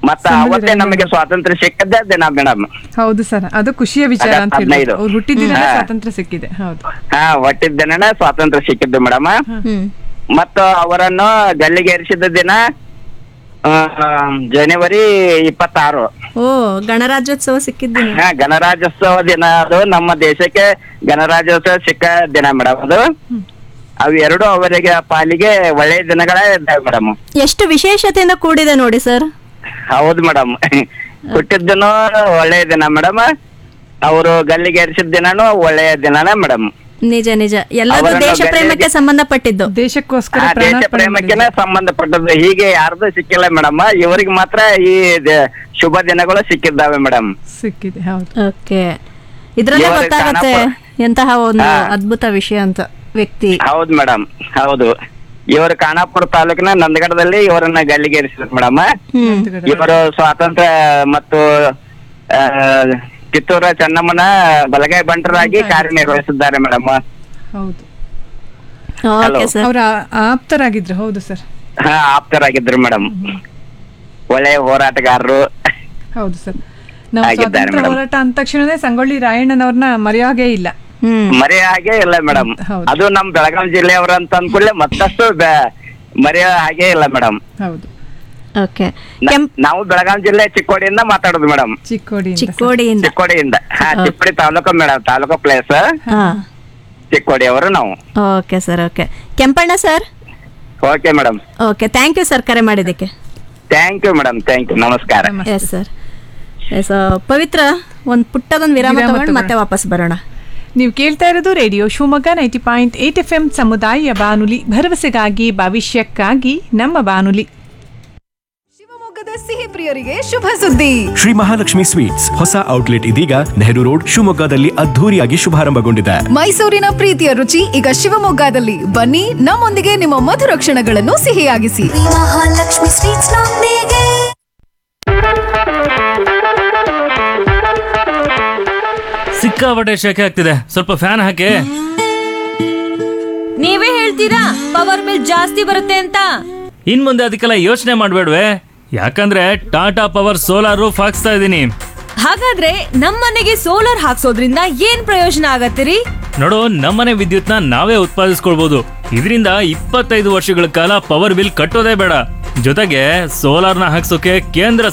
ಮತ್ತ ಅವತ್ತೇ ನಮಗೆ ಸ್ವಾತಂತ್ರ್ಯ ಸಿಕ್ಕದ್ದೇ ದಿನ ಮೇಡಮ್ ಹೌದು ಸರ್ ಅದು ಖುಷಿಯ ವಿಚಾರ ಅಂತ ಆಗಸ್ಟ್ ಹೇಳ್ಬೋದು ಹದಿನೈದು. ಅವ್ರು ಹುಟ್ಟಿದಿನ ಹಾ. ಸ್ವಾತಂತ್ರ್ಯ ಸಿಕ್ಕಿದೆ ಹೌದು ಹಾ ಹುಟ್ಟಿದ ದಿನನೇ ಸ್ವಾತಂತ್ರ್ಯ ಸಿಕ್ಕಿದ್ದು ಮೇಡಮ್ ಮತ್ತು ಅವರನ್ನು ಗಲ್ಲಿಗೇರಿಸಿದ ದಿನ ಆ, ಜನವರಿ ಇಪ್ಪತ್ತಾರು ಓ ಗಣರಾಜ್ಯೋತ್ಸವ ಸಿಕ್ಕಿದ್ದೀನಿ ಹಾ ಗಣರಾಜ್ಯೋತ್ಸವ ದಿನ ಅದು ನಮ್ಮ ದೇಶಕ್ಕೆ ಗಣರಾಜ್ಯೋತ್ಸವ ಸಿಕ್ಕ ದಿನ ಮೇಡಮ್ ಅದು ಅವು ಎರಡು ಅವರಿಗೆ ಪಾಲಿಗೆ ಒಳ್ಳೆಯ ದಿನಗಳೇ ಇದ್ದಾವೆ ಮೇಡಮ್ ಎಷ್ಟು ವಿಶೇಷತೆಯಿಂದ ಕೂಡಿದೆ ನೋಡಿ ಸರ್ ಹೌದು ಮೇಡಮ್ ಹುಟ್ಟಿದ್ದನು ಒಳ್ಳೆಯ ದಿನ ಮೇಡಮ್ ಅವರು ಗಲ್ಲಿಗೇರಿಸಿದ ದಿನನೂ ಒಳ್ಳೆಯ ದಿನನೇ ಮೇಡಮ್ ನಿಜ ನಿಜ ಎಲ್ಲದೂ ಅವರನ್ನು ದೇಶ ಪ್ರೇಮಕ್ಕೆ ಗಲ್ಲಿಗೆ- ಸಂಬಂಧಪಟ್ಟಿದ್ದು ದೇಶಕ್ಕೋಸ್ಕರ ಆ ದೇಶ ಪ್ರೇಮಕ್ಕೆನೆ ಸಂಬಂಧಪಟ್ಟದ್ದು ಹೀಗೆ ಯಾರ್ದು ಸಿಕ್ಕಿಲ್ಲ ಮೇಡಮ್ ಇವರಿಗೆ ಮಾತ್ರ ಈ ದ- ಶುಭ ದಿನಗಳು ಸಿಕ್ಕಿದ್ದಾವೆ ಮೇಡಮ್ ಸಿಕ್ಕಿದೆ ಹೌದು ಓಕೆ ಇದ್ರಲ್ಲೇ ಇವರು ಗೊತ್ತಾಗತ್ತೆ ಖಾನಾಪುರ- ಎಂತಹ ಒಂದು ಹಾ. ಅದ್ಭುತ ವಿಷಯ ಅಂತ ವ್ಯಕ್ತಿ ಹೌದು ಮೇಡಮ್ ಹೌದು ಇವರು ಖಾನಾಪುರ ತಾಲೂಕಿನ ನಂದಗಡದಲ್ಲಿ ಇವರನ್ನ ಗಲ್ಲಿಗೇರಿಸಿದ್ರು ಮೇಡಮ್ ಇವರು ಸ್ವಾತಂತ್ರ್ಯ ಮತ್ತು ಆ, ಕಿತ್ತೂರ ಚೆನ್ನಮ್ಮನ ಬಲಗೈ ಬಂಟರಾಗಿ ಕಾರ್ಯನಿರ್ವಹಿಸಿದ್ದಾರೆ ಮೇಡಮ್ ಹೌದು Hello. ಅವರ ಆಪ್ತರಾಗಿದ್ರು ಹೌದು ಸರ್ ಹಾ ಆಪ್ತರಾಗಿದ್ರು ಮೇಡಮ್ ಒಳ್ಳೆಯ ಹೋರಾಟಗಾರರು ಹೌದು ಸರ್ ನಾವು ಆಗಿದ್ದಾರೆ ಸ್ವಾತಂತ್ರ್ಯ madam. ಹೋರಾಟ ಅಂದ ತಕ್ಷಣನೇ ಸಂಗೊಳ್ಳಿ ರಾಯಣ್ಣನವ್ರನ್ನ ಮರೆಯಾಗೇ ಇಲ್ಲ ಮರೆಯ ಹಾಗೆ ಇಲ್ಲ ಮೇಡಮ್ ಅದು ನಮ್ ಬೆಳಗಾವಿ ಜಿಲ್ಲೆಯವರು ಅಂತ ಅಂದ್ಕೂಡ್ಲೆ ಮತ್ತಷ್ಟು ಬೆ- ಮರೆಯ ಹಾಗೆ ಇಲ್ಲ ಮೇಡಮ್ ಹೌದು ಓಕೆ ನಾವು ಬೆಳಗಾವಿ ಜಿಲ್ಲೆ ಚಿಕ್ಕೋಡಿಯಿಂದ ಮಾತಾಡೋದು ಮೇಡಮ್ ಚಿಕ್ಕೋಡಿ ಚಿಕ್ಕೋಡಿಯಿಂದ ಚಿಕ್ಕೋಡಿಯಿಂದ ಹಾ ಚಿಕ್ಕೋಡಿ ತಾಲೂಕು ಮೇಡಮ್ ತಾಲೂಕು ಪ್ಲೇಸ್ ಹಾ ಚಿಕ್ಕೋಡಿ ಅವರು ನಾವು okay sir okay Kempanna sir okay madam okay thank you sir ಕರೆ ಮಾಡಿದ್ದಕ್ಕೆ thank you madam thank you ನಮಸ್ಕಾರ ಎಸ್ ಸರ್ ಎಸ್ ಪವಿತ್ರ ಒಂದು ಪುಟ್ಟದೊಂದು ವಿರಾಮ ವಿರಾಮ ತಗೊಂಡು ಮತ್ತೆ ತಗೊಳ್ಳೋಣ. ವಾಪಸ್ ಬರೋಣ ನೀವು ಕೇಳ್ತಾ ಇರೋದು radio Shivamogga ninety point eight F M ಸಮುದಾಯ ಬಾನುಲಿ ಭರವಸೆಗಾಗಿ ಭವಿಷ್ಯಕ್ಕಾಗಿ ನಮ್ಮ ಬಾನುಲಿ ಸಿಹಿ ಪ್ರಿಯರಿಗೆ ಶುಭ ಸುದ್ದಿ ಶ್ರೀ ಮಹಾಲಕ್ಷ್ಮಿ ಸ್ವೀಟ್ಸ್ ಹೊಸ ಔಟ್ಲೆಟ್ ಇದೀಗ ನೆಹರು ರೋಡ್ ಶಿವಮೊಗ್ಗದಲ್ಲಿ ಅದ್ಧೂರಿಯಾಗಿ ಶುಭಾರಂಭಗೊಂಡಿದೆ ಮೈಸೂರಿನ ಪ್ರೀತಿಯ ರುಚಿ ಈಗ ಶಿವಮೊಗ್ಗದಲ್ಲಿ ಬನ್ನಿ ನಮ್ಮೊಂದಿಗೆ ನಿಮ್ಮ ಮಧುರ ಕ್ಷಣಗಳನ್ನು ಸಿಹಿಯಾಗಿಸಿ ಮಹಾಲಕ್ಷ್ಮಿ ಸ್ವೀಟ್ಸ್ ನೊಂದಿಗೆ ಸಿಕ್ಕಾಪಟ್ಟೆ ಶೆಕೆ ಆಗ್ತಿದೆ ಸ್ವಲ್ಪ ಫ್ಯಾನ್ ಹಾಕಿ ನೀವೇ ಹೇಳ್ತೀರಾ ಪವರ್ ಬಿಲ್ ಜಾಸ್ತಿ ಬರುತ್ತೆ ಅಂತ ಇನ್ ಮುಂದೆ ಅದಕ್ಕೆಲ್ಲ ಯೋಚನೆ ಮಾಡ್ಬೇಡ್ವೆ ಯಾಕಂದ್ರೆ ಟಾಟಾ ಪವರ್ ಸೋಲಾರು ಫಾಕ್ಸ್ತಾ ಇದ್ದೀನಿ ಹಾಗಾದ್ರೆ ನಮ್ಮನೆಗೆ ಸೋಲಾರ್ ಹಾಕ್ಸೋದ್ರಿಂದ ಏನ್ ಪ್ರಯೋಜನ ಆಗತ್ತಿರಿ ನೋಡು ನಮ್ಮನೆ ವಿದ್ಯುತ್ನ ನಾವೇ ಉತ್ಪಾದಿಸ್ಕೊಳ್ಬಹುದು ಇದರಿಂದ ಇಪ್ಪತ್ತೈದು ವರ್ಷಗಳ ಕಾಲ ಪವರ್ ಬಿಲ್ ಕಟ್ಟೋದೇ ಬೇಡ ಜೊತೆಗೆ ಸೋಲಾರ್ನ ಹಾಕ್ಸೋಕೆ ಕೇಂದ್ರ